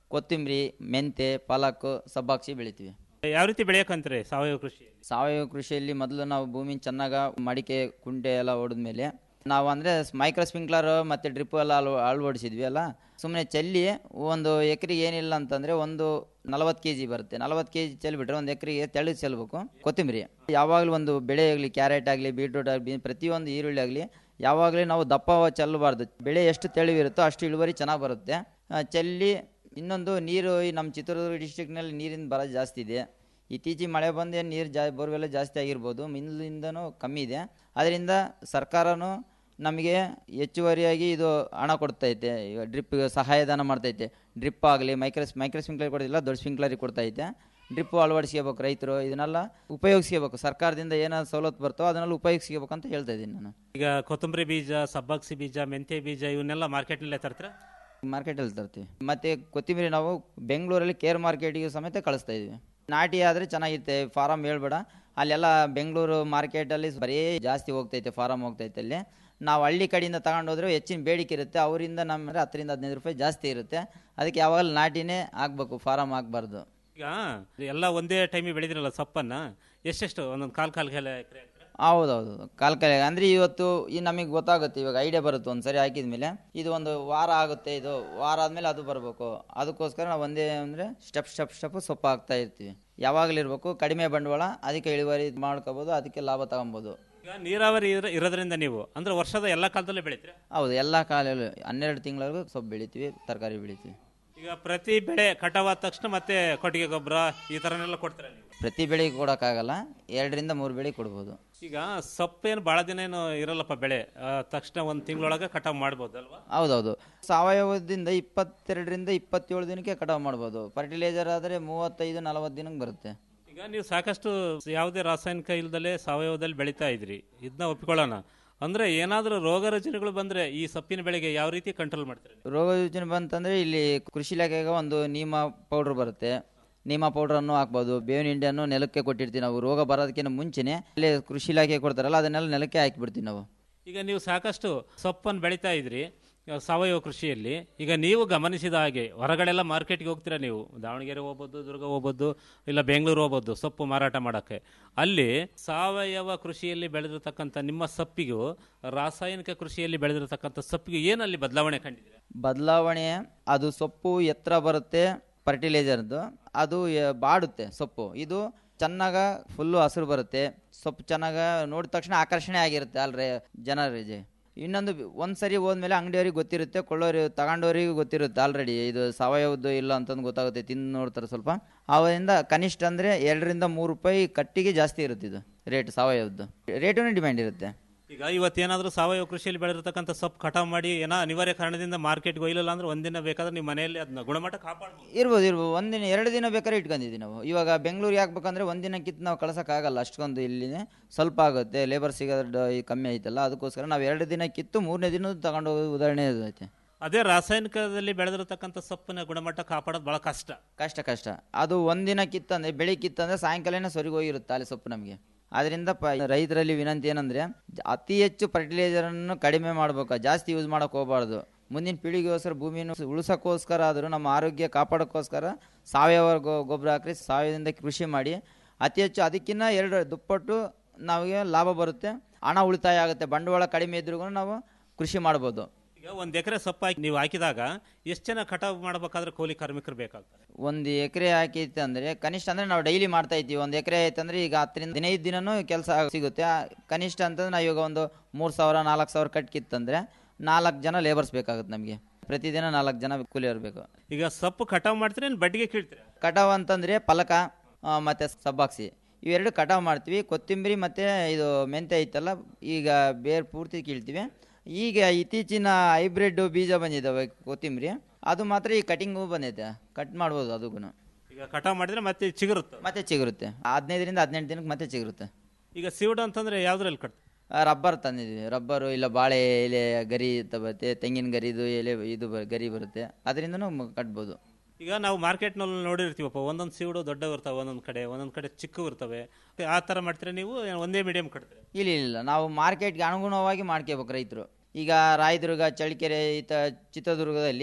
ಕೊತ್ತಂಬರಿ ಮೆಂತೆ ಪಾಲಕ್ ಸಬ್ಬಾಕ್ಷಿ ಬೆಳಿತೀವಿ ಯಾವ ರೀತಿ ಬೆಳೆಯಕ್ಕಂತೀರಿ ಸಾವಯವ ಕೃಷಿ ಸಾವಯವ ಕೃಷಿಯಲ್ಲಿ ಮೊದಲು ನಾವು ಭೂಮಿ ಚೆನ್ನಾಗ ಮಡಿಕೆ ಕುಂಟೆ ಎಲ್ಲ ಹೊಡೆದ್ಮೇಲೆ ನಾವು ಅಂದರೆ ಮೈಕ್ರೋ ಸ್ಪ್ರಿಂಕ್ಲರ್ ಮತ್ತು ಡ್ರಿಪ್ ಎಲ್ಲ ಅಳವ ಅಳವಡಿಸಿದ್ವಿ ಅಲ್ಲ ಸುಮ್ಮನೆ ಚೆಲ್ಲಿ ಒಂದು ಎಕರೆಗೆ ಏನಿಲ್ಲ ಅಂತಂದರೆ ಒಂದು ನಲವತ್ತು ಕೆ ಜಿ ಬರುತ್ತೆ ನಲವತ್ತು ಕೆ ಜಿ ಚೆಲ್ಬಿಟ್ರೆ ಒಂದು ಎಕರೆಗೆ ತೆಳು ಚೆಲ್ಬೇಕು ಕೊತ್ತಂಬರಿ ಯಾವಾಗಲೂ ಒಂದು ಬೆಳೆ ಆಗಲಿ ಕ್ಯಾರೆಟ್ ಆಗಲಿ ಬೀಟ್ರೂಟ್ ಆಗಲಿ ಪ್ರತಿಯೊಂದು ಈರುಳ್ಳಿ ಆಗಲಿ ಯಾವಾಗಲೂ ನಾವು ದಪ್ಪ ಚೆಲ್ಲಬಾರ್ದು ಬೆಳೆ ಎಷ್ಟು ತೆಳುವಿರುತ್ತೋ ಅಷ್ಟು ಇಳುವರಿ ಚೆನ್ನಾಗಿ ಬರುತ್ತೆ ಆ, ಚೆಲ್ಲಿ ಇನ್ನೊಂದು ನೀರು ಈ ನಮ್ಮ ಚಿತ್ರದುರ್ಗ ಡಿಸ್ಟಿಕ್ನಲ್ಲಿ ನೀರಿನ ಬರ ಜಾಸ್ತಿ ಇದೆ ಇತ್ತೀಚೆಗೆ ಮಳೆ ಬಂದು ನೀರು ಜಾ ಬೋರ್ವೆಲ್ಲ ಜಾಸ್ತಿ ಆಗಿರ್ಬೋದು ಮಿನ್ಲಿಂದನೂ ಕಮ್ಮಿ ಇದೆ ಅದರಿಂದ ಸರ್ಕಾರನೂ ನಮಗೆ ಹೆಚ್ಚುವರಿಯಾಗಿ ಇದು ಹಣ ಕೊಡ್ತೈತೆ ಈಗ ಡ್ರಿಪ್ ಸಹಾಯಧನ ಮಾಡ್ತೈತೆ ಡ್ರಿಪ್ ಆಗಲಿ ಮೈಕ್ರೋ ಮೈಕ್ರೋ ಸ್ಪ್ರಿಂಕ್ಲರ್ ಕೊಡೋದಿಲ್ಲ ದೊಡ್ಡ ಸ್ಪ್ರಿಂಕ್ಲರಿಗೆ ಕೊಡ್ತೈತೆ ಡ್ರಿಪ್ ಅಳವಡಿಸ್ಕೋಬೇಕು ರೈತರು ಇದನ್ನೆಲ್ಲ ಉಪಯೋಗಿಸ್ಕೋಬೇಕು ಸರ್ಕಾರದಿಂದ ಏನಾದ್ರು ಸವಲತ್ತು ಬರ್ತೋ ಅದನ್ನೆಲ್ಲ ಉಪಯೋಗಿಸ್ಕೋಬೇಕು ಅಂತ ಹೇಳ್ತಾ ಇದ್ದೀನಿ ನಾನು ಈಗ ಕೊತ್ತಂಬರಿ ಬೀಜ ಸಬ್ಬಾಕ್ಸಿ ಬೀಜ ಮೆಂತೆ ಬೀಜ ಇವನ್ನೆಲ್ಲ ಮಾರ್ಕೆಟ್ನಲ್ಲೇ ತರ್ತೀರಾ ಮಾರ್ಕೆಟಲ್ಲಿ ತರ್ತೀವಿ ಮತ್ತು ಕೊತ್ತಂಬರಿ ನಾವು ಬೆಂಗಳೂರಲ್ಲಿ ಕೇರ್ ಮಾರ್ಕೆಟಿಗೆ ಸಮೇತ ಕಳಿಸ್ತಾ ಇದೀವಿ ನಾಟಿ ಆದರೆ ಚೆನ್ನಾಗಿರುತ್ತೆ ಫಾರಮ್ ಹೇಳ್ಬೇಡ ಅಲ್ಲೆಲ್ಲ ಬೆಂಗಳೂರು ಮಾರ್ಕೆಟಲ್ಲಿ ಬರೀ ಜಾಸ್ತಿ ಹೋಗ್ತೈತೆ ಫಾರಮ್ ಹೋಗ್ತೈತೆ ಅಲ್ಲಿ ನಾವು ಹಳ್ಳಿ ಕಡೆಯಿಂದ ತಗೊಂಡು ಹೋದ್ರೆ ಹೆಚ್ಚಿನ ಬೇಡಿಕೆ ಇರುತ್ತೆ ಅವರಿಂದ ನಮ್ಮ ಹತ್ತರಿಂದ ಹದಿನೈದು ರೂಪಾಯಿ ಜಾಸ್ತಿ ಇರುತ್ತೆ ಅದಕ್ಕೆ ಯಾವಾಗಲೂ ನಾಟಿನೇ ಆಗಬೇಕು ಫಾರಮ್ ಆಗಬಾರ್ದು ಈಗ ಎಲ್ಲ ಒಂದೇ ಟೈಮಿಗೆ ಬೆಳೆದಿರಲ್ಲ ಸಪ್ಪನ್ನ ಎಷ್ಟೆಷ್ಟು ಒಂದೊಂದು ಕಾಲ್ ಕಾಲ್ ಕಾಲ ಎಕರೆ ಹೌದೌದು ಕಾಲ್ ಕಾಲ ಅಂದರೆ ಇವತ್ತು ಈ ನಮಗೆ ಗೊತ್ತಾಗುತ್ತೆ ಇವಾಗ ಐಡಿಯಾ ಬರುತ್ತೆ ಒಂದು ಸರಿ ಹಾಕಿದ ಮೇಲೆ ಇದು ಒಂದು ವಾರ ಆಗುತ್ತೆ ಇದು ವಾರ ಆದಮೇಲೆ ಅದು ಬರಬೇಕು ಅದಕ್ಕೋಸ್ಕರ ನಾವು ಒಂದೇ ಅಂದರೆ ಸ್ಟೆಪ್ ಸ್ಟೆಪ್ ಸ್ಟೆಪ್ ಸೊಪ್ಪು ಹಾಕ್ತಾ ಇರ್ತೀವಿ ಯಾವಾಗಲೂ ಇರಬೇಕು ಕಡಿಮೆ ಬಂಡವಾಳ ಅದಕ್ಕೆ ಇಳುವರಿ ಮಾಡ್ಕೋಬೋದು ಅದಕ್ಕೆ ಲಾಭ ತಗೊಬೋದು ಈಗ ನೀರಾವರಿ ಇರ- ಇರೋದ್ರಿಂದ ನೀವು ಅಂದ್ರೆ ವರ್ಷದ ಎಲ್ಲ ಕಾಲದಲ್ಲೇ ಬೆಳಿತೀರಾ ಹೌದು ಎಲ್ಲ ಕಾಲಲ್ಲೂ ಹನ್ನೆರಡು ತಿಂಗಳವರೆಗೂ ಸೊಪ್ಪು ಬೆಳಿತೀವಿ ತರಕಾರಿ ಬೆಳಿತೀವಿ ಈಗ ಪ್ರತಿ ಬೆಳೆ ಕಟಾವಾದ ತಕ್ಷಣ ಮತ್ತೆ ಕೊಟ್ಟಿಗೆ ಗೊಬ್ಬರ ಈ ಥರನೆಲ್ಲ ಕೊಡ್ತೀರಾ ನೀವು ಪ್ರತಿ ಬೆಳೆಗೆ ಕೊಡೋಕ್ಕಾಗಲ್ಲ ಎರಡರಿಂದ ಮೂರು ಬೆಳೆ ಕೊಡ್ಬೋದು ಈಗ ಸೊಪ್ಪೇನು ಭಾಳ ದಿನ ಏನು ಇರಲ್ಲಪ್ಪ ಬೆಳೆ ಆ, ತಕ್ಷಣ ಒಂದು ತಿಂಗಳೊಳಗೆ ಕಟಾವು ಮಾಡ್ಬೋದು ಅಲ್ವಾ ಹೌದೌದು ಸಾವಯವದಿಂದ ಇಪ್ಪತ್ತೆರಡರಿಂದ ಇಪ್ಪತ್ತೇಳು ದಿನಕ್ಕೆ ಕಟಾವು ಮಾಡ್ಬೋದು ಫರ್ಟಿಲೈಸರ್ ಆದರೆ ಮೂವತ್ತೈದು ನಲವತ್ತು ದಿನಕ್ಕೆ ಬರುತ್ತೆ ಈಗ ನೀವು ಸಾಕಷ್ಟು ಯಾವುದೇ ರಾಸಾಯನಿಕ ಇಲ್ದಲೆ ಸಾವಯವದಲ್ಲಿ ಬೆಳೀತಾ ಇದ್ರಿ ಇದನ್ನ ಒಪ್ಪಿಕೊಳ್ಳೋಣ ಅಂದ್ರೆ ಏನಾದರೂ ರೋಗ ರುಜಿನಗಳು ಬಂದ್ರೆ ಈ ಸೊಪ್ಪಿನ ಬೆಳೆಗೆ ಯಾವ ರೀತಿ ಕಂಟ್ರೋಲ್ ಮಾಡ್ತೀರಿ ರೋಗ ಯೋಜನೆ ಬಂತಂದರೆ ಇಲ್ಲಿ ಕೃಷಿ ಇಲಾಖೆಗೆ ಒಂದು ನೀಮ ಪೌಡ್ರ್ ಬರುತ್ತೆ ನೀಮ ಪೌಡ್ರನ್ನು ಹಾಕ್ಬೋದು ಬೇವಿನ ಹಿಂಡಿಯನ್ನು ನೆಲಕ್ಕೆ ಕೊಟ್ಟಿರ್ತೀವಿ ನಾವು ರೋಗ ಬರೋದಕ್ಕಿಂತ ಮುಂಚೆನೆ ಅಲ್ಲಿ ಕೃಷಿ ಇಲಾಖೆ ಕೊಡ್ತಾರಲ್ಲ ಅದನ್ನೆಲ್ಲ ನೆಲಕ್ಕೆ ಹಾಕಿಬಿಡ್ತೀವಿ ನಾವು ಈಗ ನೀವು ಸಾಕಷ್ಟು ಸೊಪ್ಪನ್ನು ಬೆಳೀತಾ ಇದ್ರಿ ಆ, ಸಾವಯವ ಕೃಷಿಯಲ್ಲಿ ಈಗ ನೀವು ಗಮನಿಸಿದ ಹಾಗೆ ಹೊರಗಡೆಲ್ಲ ಮಾರ್ಕೆಟ್ಗೆ ಹೋಗ್ತೀರಾ ನೀವು ದಾವಣಗೆರೆ ಹೋಗ್ಬೋದು ದುರ್ಗ ಹೋಗ್ಬೋದು ಇಲ್ಲ ಬೆಂಗಳೂರು ಹೋಗ್ಬೋದು ಸೊಪ್ಪು ಮಾರಾಟ ಮಾಡೋಕ್ಕೆ ಅಲ್ಲಿ ಸಾವಯವ ಕೃಷಿಯಲ್ಲಿ ಬೆಳೆದಿರತಕ್ಕಂಥ ನಿಮ್ಮ ಸೊಪ್ಪಿಗೂ ರಾಸಾಯನಿಕ ಕೃಷಿಯಲ್ಲಿ ಬೆಳೆದಿರತಕ್ಕಂಥ ಸೊಪ್ಪಿಗೂ ಏನಲ್ಲಿ ಬದಲಾವಣೆ ಕಂಡಿದೆ ಬದಲಾವಣೆ ಅದು ಸೊಪ್ಪು ಎತ್ತರ ಬರುತ್ತೆ ಫರ್ಟಿಲೈಸರ್ದು ಅದು ಎ- ಬಾಡುತ್ತೆ ಸೊಪ್ಪು ಇದು ಚೆನ್ನಾಗ ಫುಲ್ಲು ಹಸಿರು ಬರುತ್ತೆ ಸೊಪ್ಪು ಚೆನ್ನಾಗ ನೋಡಿದ ತಕ್ಷಣ ಆಕರ್ಷಣೆ ಆಗಿರುತ್ತೆ ಅಲ್ರಿ ಜನರಿಗೆ ಇನ್ನೊಂದು ಒಂದು ಸರಿ ಹೋದ್ಮೇಲೆ ಅಂಗಡಿಯವ್ರಿಗೆ ಗೊತ್ತಿರುತ್ತೆ ಕೊಳ್ಳೋರಿ ತಗೊಂಡವ್ರಿಗೆ ಗೊತ್ತಿರುತ್ತೆ ಆಲ್ರೆಡಿ ಇದು ಸಾವಯವದ್ದು ಇಲ್ಲ ಅಂತಂದು ಗೊತ್ತಾಗುತ್ತೆ ತಿಂದು ನೋಡ್ತಾರೆ ಸ್ವಲ್ಪ ಅವರಿಂದ ಕನಿಷ್ಠ ಅಂದರೆ ಎರಡರಿಂದ ಮೂರು ರೂಪಾಯಿ ಕಟ್ಟಿಗೆ ಜಾಸ್ತಿ ಇರುತ್ತೆ ಇದು ರೇಟ್ ಸಾವಯವದ್ದು ರೇಟೂ ಡಿಮ್ಯಾಂಡ್ ಇರುತ್ತೆ ಈಗ ಇವತ್ತೇನಾದರೂ ಸಾವಯವ ಕೃಷಿಯಲ್ಲಿ ಬೆಳೆದಿರತಕ್ಕಂಥ ಸೊಪ್ಪು ಕಟಾವು ಮಾಡಿ ಏನೋ ಅನಿವಾರ್ಯ ಕಾರಣದಿಂದ ಮಾರ್ಕೆಟ್ಗೆ ಒಯ್ಲಿಲ್ಲ ಅಂದ್ರೆ ಒಂದಿನ ಬೇಕಾದ್ರೆ ನಿಮ್ಮ ಮನೆಯಲ್ಲಿ ಅದನ್ನ ಗುಣಮಟ್ಟ ಕಾಪಾಡ್ಬೋದು ಇರ್ಬೋದು ಇರ್ಬೋದು ಒಂದಿನ ಎರಡು ದಿನ ಬೇಕಾದ್ರೆ ಇಟ್ಕೊಂಡಿದ್ದೀವಿ ನಾವು ಇವಾಗ ಬೆಂಗಳೂರಿಗೆ ಹಾಕ್ಬೇಕಂದ್ರೆ ಒಂದಿನ ಕಿತ್ತು ನಾವು ಕಳ್ಸೋಕ್ಕಾಗಲ್ಲ ಅಷ್ಟೊಂದು ಇಲ್ಲಿನೇ ಸ್ವಲ್ಪ ಆಗುತ್ತೆ ಲೇಬರ್ ಸಿಗೋದು ಈ ಕಮ್ಮಿ ಐತಲ್ಲ ಅದಕ್ಕೋಸ್ಕರ ನಾವು ಎರಡು ದಿನ ಕಿತ್ತು ಮೂರನೇ ದಿನ ತಗೊಂಡು ಹೋಗೋ ಉದಾಹರಣೆ ಐತೆ ಅದೇ ರಾಸಾಯನಿಕದಲ್ಲಿ ಬೆಳೆದಿರತಕ್ಕಂಥ ಸೊಪ್ಪಿನ ಗುಣಮಟ್ಟ ಕಾಪಾಡೋದು ಬಹಳ ಕಷ್ಟ ಕಷ್ಟ ಕಷ್ಟ ಅದು ಒಂದಿನ ಕಿತ್ತಂದ್ರೆ ಬೆಳಿಗ್ಗೆ ಕಿತ್ತಂದ್ರೆ ಸಾಯಂಕಾಲನೇ ಸೊರಿಗೆ ಹೋಗಿರುತ್ತೆ ಅಲ್ಲಿ ಸೊಪ್ಪು ನಮಗೆ ಅದರಿಂದ ಪ ರೈತರಲ್ಲಿ ವಿನಂತಿ ಏನಂದ್ರೆ ಜ- ಅತಿ ಹೆಚ್ಚು ಫರ್ಟಿಲೈಸರನ್ನು ಕಡಿಮೆ ಮಾಡ್ಬೇಕು ಜಾಸ್ತಿ ಯೂಸ್ ಮಾಡೋಕೆ ಹೋಗಬಾರ್ದು ಮುಂದಿನ ಪೀಳಿಗೆಗೋಸ್ಕರ ಭೂಮಿನ ಉಳಿಸೋಕ್ಕೋಸ್ಕರ ಆದರೂ ನಮ್ಮ ಆರೋಗ್ಯ ಕಾಪಾಡೋಕ್ಕೋಸ್ಕರ ಸಾವಯವ ಗೊ- ಗೊಬ್ಬರ ಹಾಕಿ ಸಾವಯವದಿಂದ ಕೃಷಿ ಮಾಡಿ ಅತಿ ಹೆಚ್ಚು ಅದಕ್ಕಿಂತ ಎರಡು ದುಪ್ಪಟ್ಟು ನಮಗೆ ಲಾಭ ಬರುತ್ತೆ ಹಣ ಉಳಿತಾಯ ಆಗುತ್ತೆ ಬಂಡವಾಳ ಕಡಿಮೆ ಇದ್ರೂ ನಾವು ಕೃಷಿ ಮಾಡ್ಬೋದು ಈಗ ಒಂದು ಎಕರೆ ಸೊಪ್ಪು ಹಾಕಿ ನೀವು ಹಾಕಿದಾಗ ಎಷ್ಟು ಜನ ಕಟಾವು ಮಾಡಬೇಕಾದ್ರೆ ಕೂಲಿ ಕಾರ್ಮಿಕರು ಬೇಕಾಗ್ತಾರೆ ಒಂದು ಎಕರೆ ಹಾಕೈತೆ ಅಂದರೆ ಕನಿಷ್ಠ ಅಂದರೆ ನಾವು ಡೈಲಿ ಮಾಡ್ತಾ ಇದ್ದೀವಿ ಒಂದು ಎಕರೆ ಆಯ್ತಂದ್ರೆ ಈಗ ಹತ್ತರಿಂದ ಹದಿನೈದು ದಿನನೂ ಕೆಲಸ ಸಿಗುತ್ತೆ ಆ ಕನಿಷ್ಠ ಅಂತಂದ್ರೆ ನಾವು ಇವಾಗ ಒಂದು ಮೂರು ಸಾವಿರ ನಾಲ್ಕು ಸಾವಿರ ಕಟ್ಕಿತ್ತಂದ್ರೆ ನಾಲ್ಕು ಜನ ಲೇಬರ್ಸ್ ಬೇಕಾಗುತ್ತೆ ನಮಗೆ ಪ್ರತಿದಿನ ನಾಲ್ಕು ಜನ ಕೂಲಿಯವ್ರು ಬೇಕು ಈಗ ಸೊಪ್ಪು ಕಟಾವು ಮಾಡ್ತೀರಿ ಏನು ಬಡ್ಡಿಗೆ ಕೀಳ್ತೀರಿ ಕಟಾವ್ ಅಂತಂದರೆ ಪಲಕ ಆ, ಮತ್ತೆ ಸಬ್ಬಾಕ್ಸಿ ಇವೆರಡು ಕಟಾವ್ ಮಾಡ್ತೀವಿ ಕೊತ್ತಂಬರಿ ಮತ್ತು ಇದು ಮೆಂತೆ ಐತಲ್ಲ ಈಗ ಬೇರೆ ಪೂರ್ತಿ ಕೀಳ್ತೀವಿ ಈಗ ಇತ್ತೀಚಿನ ಹೈಬ್ರಿಡ್ ಬೀಜ ಬಂದಿದ್ದಾವೆ ಕೊತ್ತಂಬರಿ ಅದು ಮಾತ್ರ ಈ ಕಟಿಂಗು ಬಂದೈತೆ ಕಟ್ ಮಾಡ್ಬೋದು ಅದಕ್ಕೂ ಈಗ ಕಟಾವು ಮಾಡಿದ್ರೆ ಮತ್ತೆ ಚಿಗುರುತ್ತೆ ಮತ್ತೆ ಚಿಗುರುತ್ತೆ ಹದಿನೈದರಿಂದ ಹದಿನೆಂಟು ದಿನಕ್ಕೆ ಮತ್ತೆ ಚಿಗುರುತ್ತೆ ಈಗ ಸೀಡ್ ಅಂತಂದ್ರೆ ಯಾವ್ದ್ರಲ್ಲಿ ಕಟ್ತೀವಿ ರಬ್ಬರ್ ತಂದಿದ್ವಿ ರಬ್ಬರು ಇಲ್ಲ ಬಾಳೆ ಎಲೆ ಗರಿ ಅಂತ ಬರುತ್ತೆ ತೆಂಗಿನ ಗರಿದು ಎಲೆ ಇದು ಬ- ಗರಿ ಬರುತ್ತೆ ಅದರಿಂದನೂ ಮ- ಕಟ್ಬೋದು ಈಗ ನಾವು ಮಾರ್ಕೆಟ್ನಲ್ಲಿ ನೋಡಿರ್ತೀವಪ್ಪ ಒಂದೊಂದು ಸೀಡು ದೊಡ್ಡವು ಇರ್ತವೆ ಒಂದೊಂದು ಕಡೆ ಒಂದೊಂದು ಕಡೆ ಚಿಕ್ಕವು ಇರ್ತವೆ ಆ ಥರ ಮಾಡ್ತೀರಾ ನೀವು ಏನ್ ಒಂದೇ ಮೀಡಿಯಂ ಕಟ್ತೀರಿ ಇಲ್ಲ ಇಲ್ಲ ನಾವು ಮಾರ್ಕೆಟ್ಗೆ ಅನುಗುಣವಾಗಿ ಮಾಡ್ಕೋಬೇಕು ರೈತರು ಈಗ ರಾಯದುರ್ಗ ಚಳ್ಳಕೆರೆ ಈತ ಚಿತ್ರದುರ್ಗದಲ್ಲಿ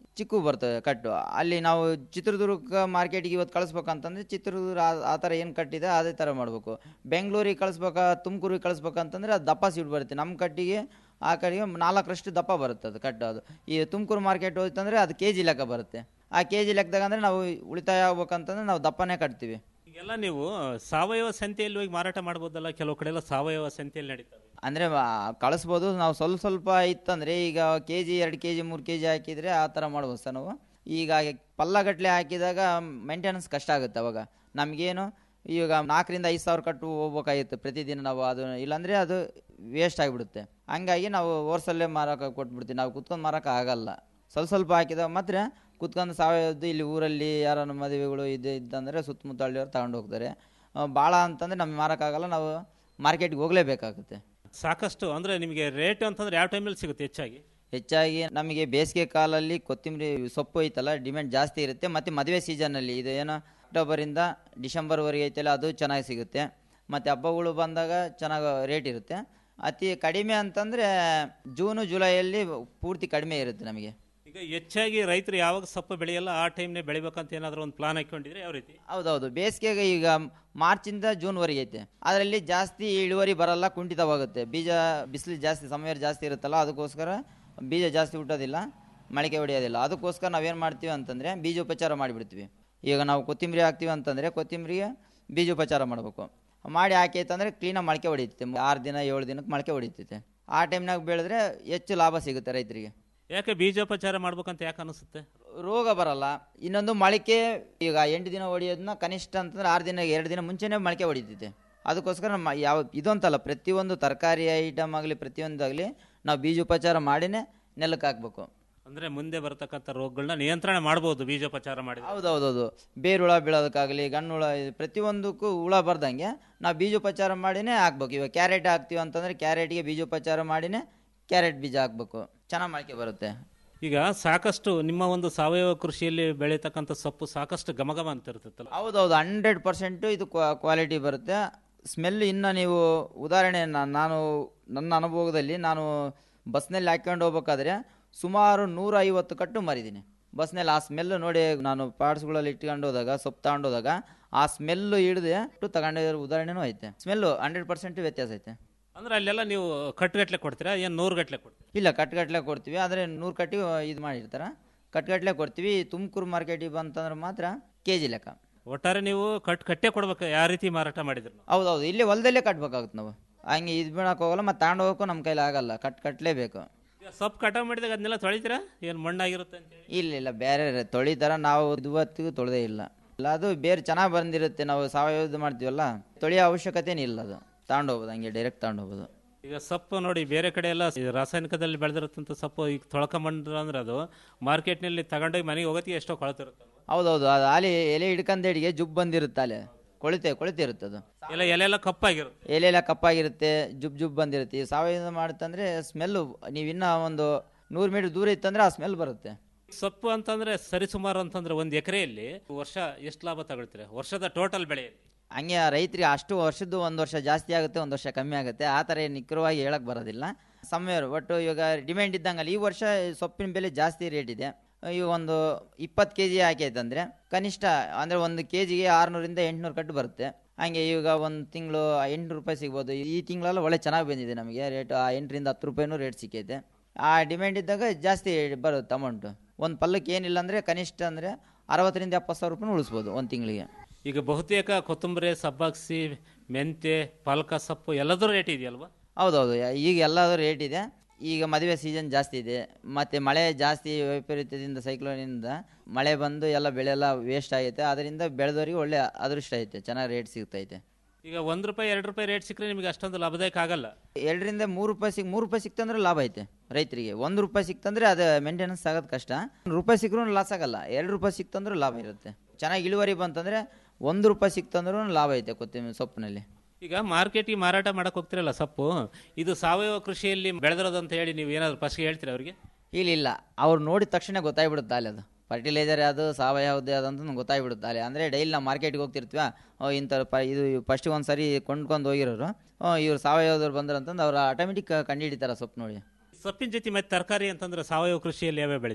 ಚಿಕ್ಕು ಬರ್ತದೆ ಕಟ್ಟು ಅಲ್ಲಿ ನಾವು ಚಿತ್ರದುರ್ಗ ಮಾರ್ಕೆಟಿಗೆ ಇವತ್ತು ಕಳಿಸ್ಬೇಕಂತಂದ್ರೆ ಚಿತ್ರದುರ್ಗ ಆ- ಆ ಥರ ಏನು ಕಟ್ಟಿದೆ ಅದೇ ಥರ ಮಾಡಬೇಕು ಬೆಂಗಳೂರಿಗೆ ಕಳಿಸ್ಬೇಕಾ ತುಮಕೂರಿಗೆ ಕಳಿಸ್ಬೇಕಂತಂದ್ರೆ ಅದು ದಪ್ಪ ಸೀಟ್ ಬರುತ್ತೆ ನಮ್ಮ ಕಟ್ಟಿಗೆ ಆ ಕಡೆಗೆ ನಾಲ್ಕರಷ್ಟು ದಪ್ಪ ಬರುತ್ತೆ ಅದು ಕಟ್ಟು ಅದು ಈ ತುಮಕೂರು ಮಾರ್ಕೆಟ್ ಹೋಯ್ತಂದ್ರೆ ಅದು ಕೆ ಜಿ ಲೆಕ್ಕ ಬರುತ್ತೆ ಆ ಕೆ ಜಿ ಲೆಕ್ಕದಾಗ ಅಂದರೆ ನಾವು ಉಳಿತಾಯ ಆಗ್ಬೇಕಂತಂದ್ರೆ ನಾವು ದಪ್ಪನೇ ಕಟ್ತೀವಿ ಈಗೆಲ್ಲ ನೀವು ಸಾವಯವ ಸಂತೆಯಲ್ಲಿ ಹೋಗಿ ಮಾರಾಟ ಮಾಡ್ಬೋದಲ್ಲ ಕೆಲವು ಕಡೆ ಎಲ್ಲ ಸಾವಯವ ಸಂತೆಯಲ್ಲಿ ನಡೀತವೆ ಅಂದರೆ ಕಳಿಸ್ಬೋದು ನಾವು ಸ್ವಲ್ಪ ಸ್ವಲ್ಪ ಇತ್ತಂದರೆ ಈಗ ಕೆ ಜಿ ಎರಡು ಕೆ ಜಿ ಮೂರು ಕೆ ಜಿ ಹಾಕಿದರೆ ಆ ಥರ ಮಾಡ್ಬೋದು ಸರ್ ನಾವು ಈಗ ಪಲ್ಲಗಟ್ಟಲೆ ಹಾಕಿದಾಗ ಮೇಂಟೆನೆನ್ಸ್ ಕಷ್ಟ ಆಗುತ್ತೆ ಅವಾಗ ನಮಗೇನು ಈಗ ನಾಲ್ಕರಿಂದ ಐದು ಸಾವಿರ ಕಟ್ಟು ಹೋಗ್ಬೇಕಾಗಿತ್ತು ಪ್ರತಿದಿನ ನಾವು ಅದು ಇಲ್ಲಾಂದರೆ ಅದು ವೇಸ್ಟ್ ಆಗಿಬಿಡುತ್ತೆ ಹಂಗಾಗಿ ನಾವು ಓರ್ಸಲ್ಲೇ ಮಾರಕ್ಕೆ ಕೊಟ್ಬಿಡ್ತೀವಿ ನಾವು ಕುತ್ಕೊಂಡು ಮಾರಕ್ಕೆ ಆಗಲ್ಲ ಸ್ವಲ್ಪ ಸ್ವಲ್ಪ ಹಾಕಿದಾಗ ಮಾತ್ರ ಕುತ್ಕೊಂಡು ಸಾವಯವದ್ದು ಇಲ್ಲಿ ಊರಲ್ಲಿ ಯಾರನ್ನ ಮದುವೆಗಳು ಇದು ಇದ್ದಂದರೆ ಸುತ್ತಮುತ್ತ ಹಳ್ಳಿಯವ್ರು ತಗೊಂಡು ಹೋಗ್ತಾರೆ ಆ, ಭಾಳ ಅಂತಂದರೆ ನಮ್ಗೆ ಮಾರೋಕ್ಕಾಗಲ್ಲ ನಾವು ಮಾರ್ಕೆಟ್ಗೆ ಹೋಗಲೇಬೇಕಾಗುತ್ತೆ ಸಾಕಷ್ಟು ಅಂದ್ರೆ ನಿಮಗೆ ರೇಟ್ ಅಂತಂದ್ರೆ ಯಾವ ಟೈಮಲ್ಲಿ ಸಿಗುತ್ತೆ ಹೆಚ್ಚಾಗಿ ಹೆಚ್ಚಾಗಿ ನಮಗೆ ಬೇಸಿಗೆ ಕಾಲಲ್ಲಿ ಕೊತ್ತಂಬರಿ ಸೊಪ್ಪು ಐತಲ್ಲ ಡಿಮ್ಯಾಂಡ್ ಜಾಸ್ತಿ ಇರುತ್ತೆ ಮತ್ತು ಮದುವೆ ಸೀಸನಲ್ಲಿ ಇದು ಏನೋ ಅಕ್ಟೋಬರಿಂದ ಡಿಸೆಂಬರ್ವರೆಗೆ ಐತಲ್ಲ ಅದು ಚೆನ್ನಾಗಿ ಸಿಗುತ್ತೆ ಮತ್ತು ಹಬ್ಬಗಳು ಬಂದಾಗ ಚೆನ್ನಾಗಿ ರೇಟ್ ಇರುತ್ತೆ ಅತಿ ಕಡಿಮೆ ಅಂತಂದರೆ ಜೂನು ಜುಲೈಯಲ್ಲಿ ಪೂರ್ತಿ ಕಡಿಮೆ ಇರುತ್ತೆ ನಮಗೆ ಈಗ ಹೆಚ್ಚಾಗಿ ರೈತರು ಯಾವಾಗ ಸೊಪ್ಪು ಬೆಳೆಯಲ್ಲ ಆ ಟೈಮ್ನೇ ಬೆಳಿಬೇಕಂತ ಏನಾದರೂ ಒಂದು ಪ್ಲಾನ್ ಹಾಕೊಂಡಿದ್ರೆ ಯಾವ ರೀತಿ ಹೌದೌದು ಬೇಸಿಗೆಗೆ ಈಗ ಮಾರ್ಚಿಂದ ಜೂನ್ವರೆಗೆ ಐತೆ ಅದರಲ್ಲಿ ಜಾಸ್ತಿ ಇಳುವರಿ ಬರಲ್ಲ ಕುಂಠಿತವಾಗುತ್ತೆ ಬೀಜ ಬಿಸಿಲು ಜಾಸ್ತಿ ಸಮಯ ಜಾಸ್ತಿ ಇರುತ್ತಲ್ಲ ಅದಕ್ಕೋಸ್ಕರ ಬೀಜ ಜಾಸ್ತಿ ಹುಟ್ಟೋದಿಲ್ಲ ಮೊಳಕೆ ಹೊಡೆಯೋದಿಲ್ಲ ಅದಕ್ಕೋಸ್ಕರ ನಾವೇನು ಮಾಡ್ತೀವಿ ಅಂತಂದರೆ ಬೀಜೋಪಚಾರ ಮಾಡಿಬಿಡ್ತೀವಿ ಈಗ ನಾವು ಕೊತ್ತಂಬರಿ ಹಾಕ್ತೀವಿ ಅಂತಂದರೆ ಕೊತ್ತಂಬರಿಗೆ ಬೀಜೋಪಚಾರ ಮಾಡಬೇಕು ಮಾಡಿ ಹಾಕೈತಂದರೆ ಕ್ಲೀನಾಗಿ ಮೊಳಕೆ ಹೊಡಿತೈತೆ ಆರು ದಿನ ಏಳು ದಿನಕ್ಕೆ ಮೊಳಕೆ ಹೊಡಿತೈತೆ ಆ ಟೈಮ್ನಾಗ ಬೆಳೆದ್ರೆ ಹೆಚ್ಚು ಲಾಭ ಸಿಗುತ್ತೆ ರೈತರಿಗೆ ಯಾಕೆ ಬೀಜೋಪಚಾರ ಮಾಡ್ಬೇಕಂತ ಯಾಕೆ ಅನಿಸುತ್ತೆ ರೋಗ ಬರಲ್ಲ ಇನ್ನೊಂದು ಮೊಳಕೆ ಈಗ ಎಂಟು ದಿನ ಹೊಡಿಯೋದನ್ನ ಕನಿಷ್ಠ ಅಂತಂದ್ರೆ ಆರು ದಿನ ಎರಡು ದಿನ ಮುಂಚೆನೇ ಮೊಳಕೆ ಹೊಡಿತೈತೆ ಅದಕ್ಕೋಸ್ಕರ ನಮ್ಮ ಯಾವ ಇದೊಂತಲ್ಲ ಪ್ರತಿಯೊಂದು ತರಕಾರಿ ಐಟಮ್ ಆಗಲಿ ಪ್ರತಿಯೊಂದಾಗಲಿ ನಾವು ಬೀಜೋಪಚಾರ ಮಾಡಿನೇ ನೆಲಕ್ಕೆ ಹಾಕ್ಬೇಕು ಅಂದ್ರೆ ಮುಂದೆ ಬರತಕ್ಕಂಥ ರೋಗಗಳನ್ನ ನಿಯಂತ್ರಣ ಮಾಡಬಹುದು ಬೀಜೋಪಚಾರ ಮಾಡಿ ಹೌದೌದೌದು ಬೇರುಳ ಬೀಳೋದಕ್ಕಾಗಲಿ ಗಣ್ಣುಳ ಇದು ಪ್ರತಿಯೊಂದಕ್ಕೂ ಹುಳ ಬರ್ದಂಗೆ ನಾವು ಬೀಜೋಪಚಾರ ಮಾಡಿನೇ ಹಾಕ್ಬೇಕು ಇವಾಗ ಕ್ಯಾರೆಟ್ ಹಾಕ್ತೀವಿ ಅಂತಂದ್ರೆ ಕ್ಯಾರೆಟ್ಗೆ ಬೀಜೋಪಚಾರ ಮಾಡಿನೇ ಕ್ಯಾರೆಟ್ ಬೀಜ ಹಾಕ್ಬೇಕು ಚೆನ್ನಾಗಿ ಮೊಳಕೆ ಬರುತ್ತೆ ಈಗ ಸಾಕಷ್ಟು ನಿಮ್ಮ ಒಂದು ಸಾವಯವ ಕೃಷಿಯಲ್ಲಿ ಬೆಳೀತಕ್ಕಂಥ ಸೊಪ್ಪು ಸಾಕಷ್ಟು ಘಮಘಮ ಅಂತ ಇರ್ತೈತಲ್ಲ ಹೌದೌದು ಹಂಡ್ರೆಡ್ ಪರ್ಸೆಂಟು ಇದು ಕ್ವಾಲಿಟಿ ಬರುತ್ತೆ ಸ್ಮೆಲ್ ಇನ್ನು ನೀವು ಉದಾಹರಣೆ ನಾ- ನಾನು ನನ್ನ ಅನುಭವದಲ್ಲಿ ನಾನು ಬಸ್ನಲ್ಲಿ ಹಾಕ್ಕೊಂಡು ಹೋಗ್ಬೇಕಾದ್ರೆ ಸುಮಾರು ನೂರ ಐವತ್ತು ಕಟ್ಟು ಮಾರಿದ್ದೀನಿ ಬಸ್ನಲ್ಲಿ ಆ ಸ್ಮೆಲ್ ನೋಡಿ ನಾನು ಪಾರ್ಟ್ಸ್ಗಳಲ್ಲಿ ಇಟ್ಕೊಂಡು ಹೋದಾಗ ಸೊಪ್ಪು ತಗೊಂಡು ಹೋದಾಗ ಆ ಸ್ಮೆಲ್ಲು ಹಿಡಿದು ತಗೊಂಡಿರೋ ಉದಾಹರಣೆನೂ ಐತೆ ಸ್ಮೆಲ್ಲು ಹಂಡ್ರೆಡ್ ಪರ್ಸೆಂಟ್ ವ್ಯತ್ಯಾಸ ಐತೆ ಅಂದ್ರೆ ಅಲ್ಲೆಲ್ಲ ನೀವು ಕಟ್ಟುಗಟ್ಲೆ ಕೊಡ್ತೀರಾ ಏನು ನೂರು ಗಟ್ಲೆ ಕೊಡ್ತೀರಾ ಇಲ್ಲ ಕಟ್ಗಟ್ಲೆ ಕೊಡ್ತೀವಿ ಆದರೆ ನೂರು ಕಟ್ಟಿ ಇದು ಮಾಡಿರ್ತಾರೆ ಕಟ್ಗಟ್ಲೆ ಕೊಡ್ತೀವಿ ತುಮಕೂರು ಮಾರ್ಕೆಟಿಗೆ ಬಂತಂದ್ರೆ ಮಾತ್ರ ಕೆ ಜಿ ಲೆಕ್ಕ ಒಟ್ಟಾರೆ ನೀವು ಕಟ್ ಕಟ್ಟೆ ಕೊಡ್ಬೇಕು ಯಾವ ರೀತಿ ಮಾರಾಟ ಮಾಡಿದ್ರು ಹೌದೌದು ಇಲ್ಲಿ ಹೊಲದಲ್ಲೇ ಕಟ್ಬೇಕಾಗುತ್ತೆ ನಾವು ಹಂಗೆ ಇದು ಬೀಳಕ್ಕೆ ಹೋಗಲ್ಲ ಮತ್ತು ತಗೊಂಡು ಹೋಗೋಕ್ಕೂ ನಮ್ಮ ಕೈಲಿ ಆಗಲ್ಲ ಕಟ್ ಕಟ್ಟಲೇಬೇಕು ಈಗ ಸೊಪ್ಪು ಕಟಾವು ಮಾಡಿದಾಗ ಅದನ್ನೆಲ್ಲ ತೊಳಿತೀರಾ ಏನು ಮಣ್ಣಾಗಿರುತ್ತೆ ಅಂತ ಹೇಳಿ ಇಲ್ಲ ಇಲ್ಲ ಬೇರೆ ತೊಳಿತಾರ ನಾವು ಇವತ್ತಿಗೂ ತೊಳೆದೇ ಇಲ್ಲ ಇಲ್ಲ ಅದು ಬೇರೆ ಚೆನ್ನಾಗಿ ಬಂದಿರುತ್ತೆ ನಾವು ಸಾವಯವದು ಮಾಡ್ತೀವಲ್ಲ ತೊಳೆಯೋ ಅವಶ್ಯಕತೆನೇ ಇಲ್ಲ ಅದು ತಗೊಂಡು ಹೋಗ್ಬೋದು ಹಂಗೆ ಡೈರೆಕ್ಟ್ ತಗೊಂಡು ಹೋಗ್ಬೋದು ಈಗ ಸೊಪ್ಪು ನೋಡಿ ಬೇರೆ ಕಡೆ ಎಲ್ಲ ಈ ರಾಸಾಯನಿಕದಲ್ಲಿ ಬೆಳೆದಿರತ್ತಂತ ಸೊಪ್ಪು ಈಗ ತೊಳ್ಕೊಂಬಂದ್ರ ಅಂದ್ರೆ ಅದು ಮಾರ್ಕೆಟ್ನಲ್ಲಿ ತಗೊಂಡೋಗಿ ಮನೆಗೆ ಹೋಗೋತ್ತಿಗೆ ಎಷ್ಟೋ ಕೊಳತಿರುತ್ತೆ ಹೌದೌದು ಅದು ಅಲ್ಲಿ ಎಲೆ ಹಿಡ್ಕಂದೇಡಿಗೆ ಜುಬ್ ಬಂದಿರುತ್ತೆ ಅಲ್ಲಿ ಕೊಳಿತೆ ಕೊಳಿತಿರುತ್ತೆ ಅದು ಎಲ್ಲ ಎಲೆ ಎಲ್ಲ ಕಪ್ಪಾಗಿರುತ್ತೆ ಎಲೆಲ್ಲ ಕಪ್ಪಾಗಿರುತ್ತೆ ಜುಬ್ ಜುಬ್ ಬಂದಿರುತ್ತೆ ಈ ಸಾವಯವ ಮಾಡುತ್ತಂದ್ರೆ ಸ್ಮೆಲ್ಲು ನೀವು ಇನ್ನೂ ಒಂದು ನೂರು ಮೀಟರ್ ದೂರ ಇತ್ತಂದ್ರೆ ಆ ಸ್ಮೆಲ್ ಬರುತ್ತೆ ಸೊಪ್ಪು ಅಂತಂದ್ರೆ ಸರಿಸುಮಾರು ಅಂತಂದ್ರೆ ಒಂದು ಎಕರೆಯಲ್ಲಿ ವರ್ಷ ಎಷ್ಟು ಲಾಭ ತಗೊಳ್ತೀರಾ ವರ್ಷದ ಟೋಟಲ್ ಬೆಳೆ ಹಂಗೆ ರೈತರಿಗೆ ಅಷ್ಟು ವರ್ಷದ್ದು ಒಂದು ವರ್ಷ ಜಾಸ್ತಿ ಆಗುತ್ತೆ ಒಂದು ವರ್ಷ ಕಮ್ಮಿ ಆಗುತ್ತೆ ಆ ಥರ ಏನ್ ನಿಖರವಾಗಿ ಹೇಳಕ್ ಬರೋದಿಲ್ಲ ಸಮಯ ಒಟ್ಟು ಇವಾಗ ಡಿಮ್ಯಾಂಡ್ ಇದ್ದಂಗಲ್ಲ ಈ ವರ್ಷ ಸೊಪ್ಪಿನ ಬೆಲೆ ಜಾಸ್ತಿ ರೇಟ್ ಇದೆ ಈಗ ಒಂದು ಇಪ್ಪತ್ತು ಕೆ ಜಿ ಹಾಕೈತಂದ್ರೆ ಕನಿಷ್ಠ ಅಂದರೆ ಒಂದು ಕೆ ಜಿಗೆ ಆರುನೂರಿಂದ ಎಂಟುನೂರು ಕಟ್ಟು ಬರುತ್ತೆ ಹಂಗೆ ಈಗ ಒಂದು ತಿಂಗಳು ಎಂಟು ರೂಪಾಯಿ ಸಿಗ್ಬೋದು ಈ ತಿಂಗಳೆಲ್ಲ ಒಳ್ಳೆ ಚೆನ್ನಾಗಿ ಬಂದಿದೆ ನಮಗೆ ರೇಟ್ ಆ ಎಂಟರಿಂದ ಹತ್ತು ರೂಪಾಯಿನೂ ರೇಟ್ ಸಿಕ್ಕೈತೆ ಆ ಡಿಮ್ಯಾಂಡ್ ಇದ್ದಾಗ ಜಾಸ್ತಿ ಬರುತ್ತೆ ಅಮೌಂಟು ಒಂದು ಪಲ್ಲಕ್ಕೆ ಏನಿಲ್ಲ ಅಂದರೆ ಕನಿಷ್ಠ ಅಂದರೆ ಅರವತ್ತರಿಂದ ಎಪ್ಪತ್ತು ಸಾವಿರ ರೂಪಾಯಿ ಉಳಿಸ್ಬೋದು ಒಂದು ತಿಂಗಳಿಗೆ ಈಗ ಬಹುತೇಕ ಕೊತ್ತಂಬರಿ ಸಬ್ಬಾಕ್ಸಿ ಮೆಂತೆ ಪಾಲಕ ಸೊಪ್ಪು ಎಲ್ಲದೂ ರೇಟ್ ಇದೆಯಲ್ವಾ ಹೌದೌದು ಈಗ ಎಲ್ಲದೂ ರೇಟ್ ಇದೆ ಈಗ ಮದುವೆ ಸೀಸನ್ ಜಾಸ್ತಿ ಇದೆ ಮತ್ತು ಮಳೆ ಜಾಸ್ತಿ ವೈಪರೀತ್ಯದಿಂದ ಸೈಕ್ಲೋನಿಂದ ಮಳೆ ಬಂದು ಎಲ್ಲ ಬೆಳೆ ಎಲ್ಲ ವೇಸ್ಟ್ ಆಗೈತೆ ಅದರಿಂದ ಬೆಳೆದವರಿಗೆ ಒಳ್ಳೆ ಅದೃಷ್ಟ ಐತೆ ಚೆನ್ನಾಗಿ ರೇಟ್ ಸಿಗ್ತೈತೆ ಈಗ ಒಂದು ರೂಪಾಯಿ ಎರಡು ರೂಪಾಯಿ ರೇಟ್ ಸಿಕ್ಕರೆ ನಿಮಗೆ ಅಷ್ಟೊಂದು ಲಾಭದಾಯಕ ಆಗಲ್ಲ ಎರಡರಿಂದ ಮೂರು ರೂಪಾಯಿ ಸಿಕ್ ಮೂರು ರೂಪಾಯಿ ಸಿಕ್ತಂದ್ರೆ ಲಾಭ ಐತೆ ರೈತರಿಗೆ ಒಂದು ರೂಪಾಯಿ ಸಿಕ್ತಂದ್ರೆ ಅದು ಮೇಂಟೆನೆನ್ಸ್ ಆಗೋದು ಕಷ್ಟ ಒಂದು ರೂಪಾಯಿ ಸಿಕ್ಕರೂ ಲಾಸ್ ಆಗಲ್ಲ ಎರಡು ರೂಪಾಯಿ ಸಿಕ್ತಂದ್ರೂ ಲಾಭ ಇರುತ್ತೆ ಚೆನ್ನಾಗಿ ಇಳುವರಿ ಬಂತಂದ್ರೆ ಒಂದು ರೂಪಾಯಿ ಸಿಕ್ತಂದ್ರೂ ಲಾಭ ಐತೆ ಕೊತ್ತಂಬರಿ ಸೊಪ್ಪಿನಲ್ಲಿ ಈಗ ಮಾರ್ಕೆಟಿಗೆ ಮಾರಾಟ ಮಾಡಕ್ ಹೋಗ್ತಿರಲ್ಲ ಸೊಪ್ಪು ಇದು ಸಾವಯವ ಕೃಷಿಯಲ್ಲಿ ಬೆಳೆದಿರೋದಂತ ಹೇಳಿ ನೀವು ಏನಾದ್ರು ಫಸ್ಟ್ ಹೇಳ್ತೀರಾ ಅವರಿಗೆ ಇಲ್ಲ ಇಲ್ಲ ಅವ್ರು ನೋಡಿದ ತಕ್ಷಣ ಗೊತ್ತಾಗ್ಬಿಡುತ್ತೆ ಅಲ್ಲಿ ಅದು ಫರ್ಟಿಲೈಸರ್ ಯಾವುದು ಸಾವಯವದೇ ಅದಂತ ಗೊತ್ತಾಗ್ಬಿಡುತ್ತೆ ಅಲ್ಲಿ ಅಂದರೆ ಡೈಲಿ ನಾವು ಮಾರ್ಕೆಟ್ಗೆ ಹೋಗ್ತಿರ್ತೀವ ಓ ಇಂಥ ಪ ಇದು ಫಸ್ಟಿಗೆ ಒಂದು ಸರಿ ಕೊಂಡ್ಕೊಂಡು ಹೋಗಿರೋರು ಓ ಇವ್ರು ಸಾವಯವದವ್ರು ಬಂದ್ರು ಅಂತಂದು ಅವ್ರು ಆಟೋಮೆಟಿಕ್ ಕಂಡು ಹಿಡಿತಾರೆ ಸೊಪ್ಪು ನೋಡಿ ಸೊಪ್ಪಿನ ಜೊತೆ ಮತ್ತೆ ತರಕಾರಿ ಅಂತಂದ್ರೆ ಸಾವಯವ ಕೃಷಿಯಲ್ಲಿ ಯಾವ್ಯಾವ ಬೆಳಿತೀರಾ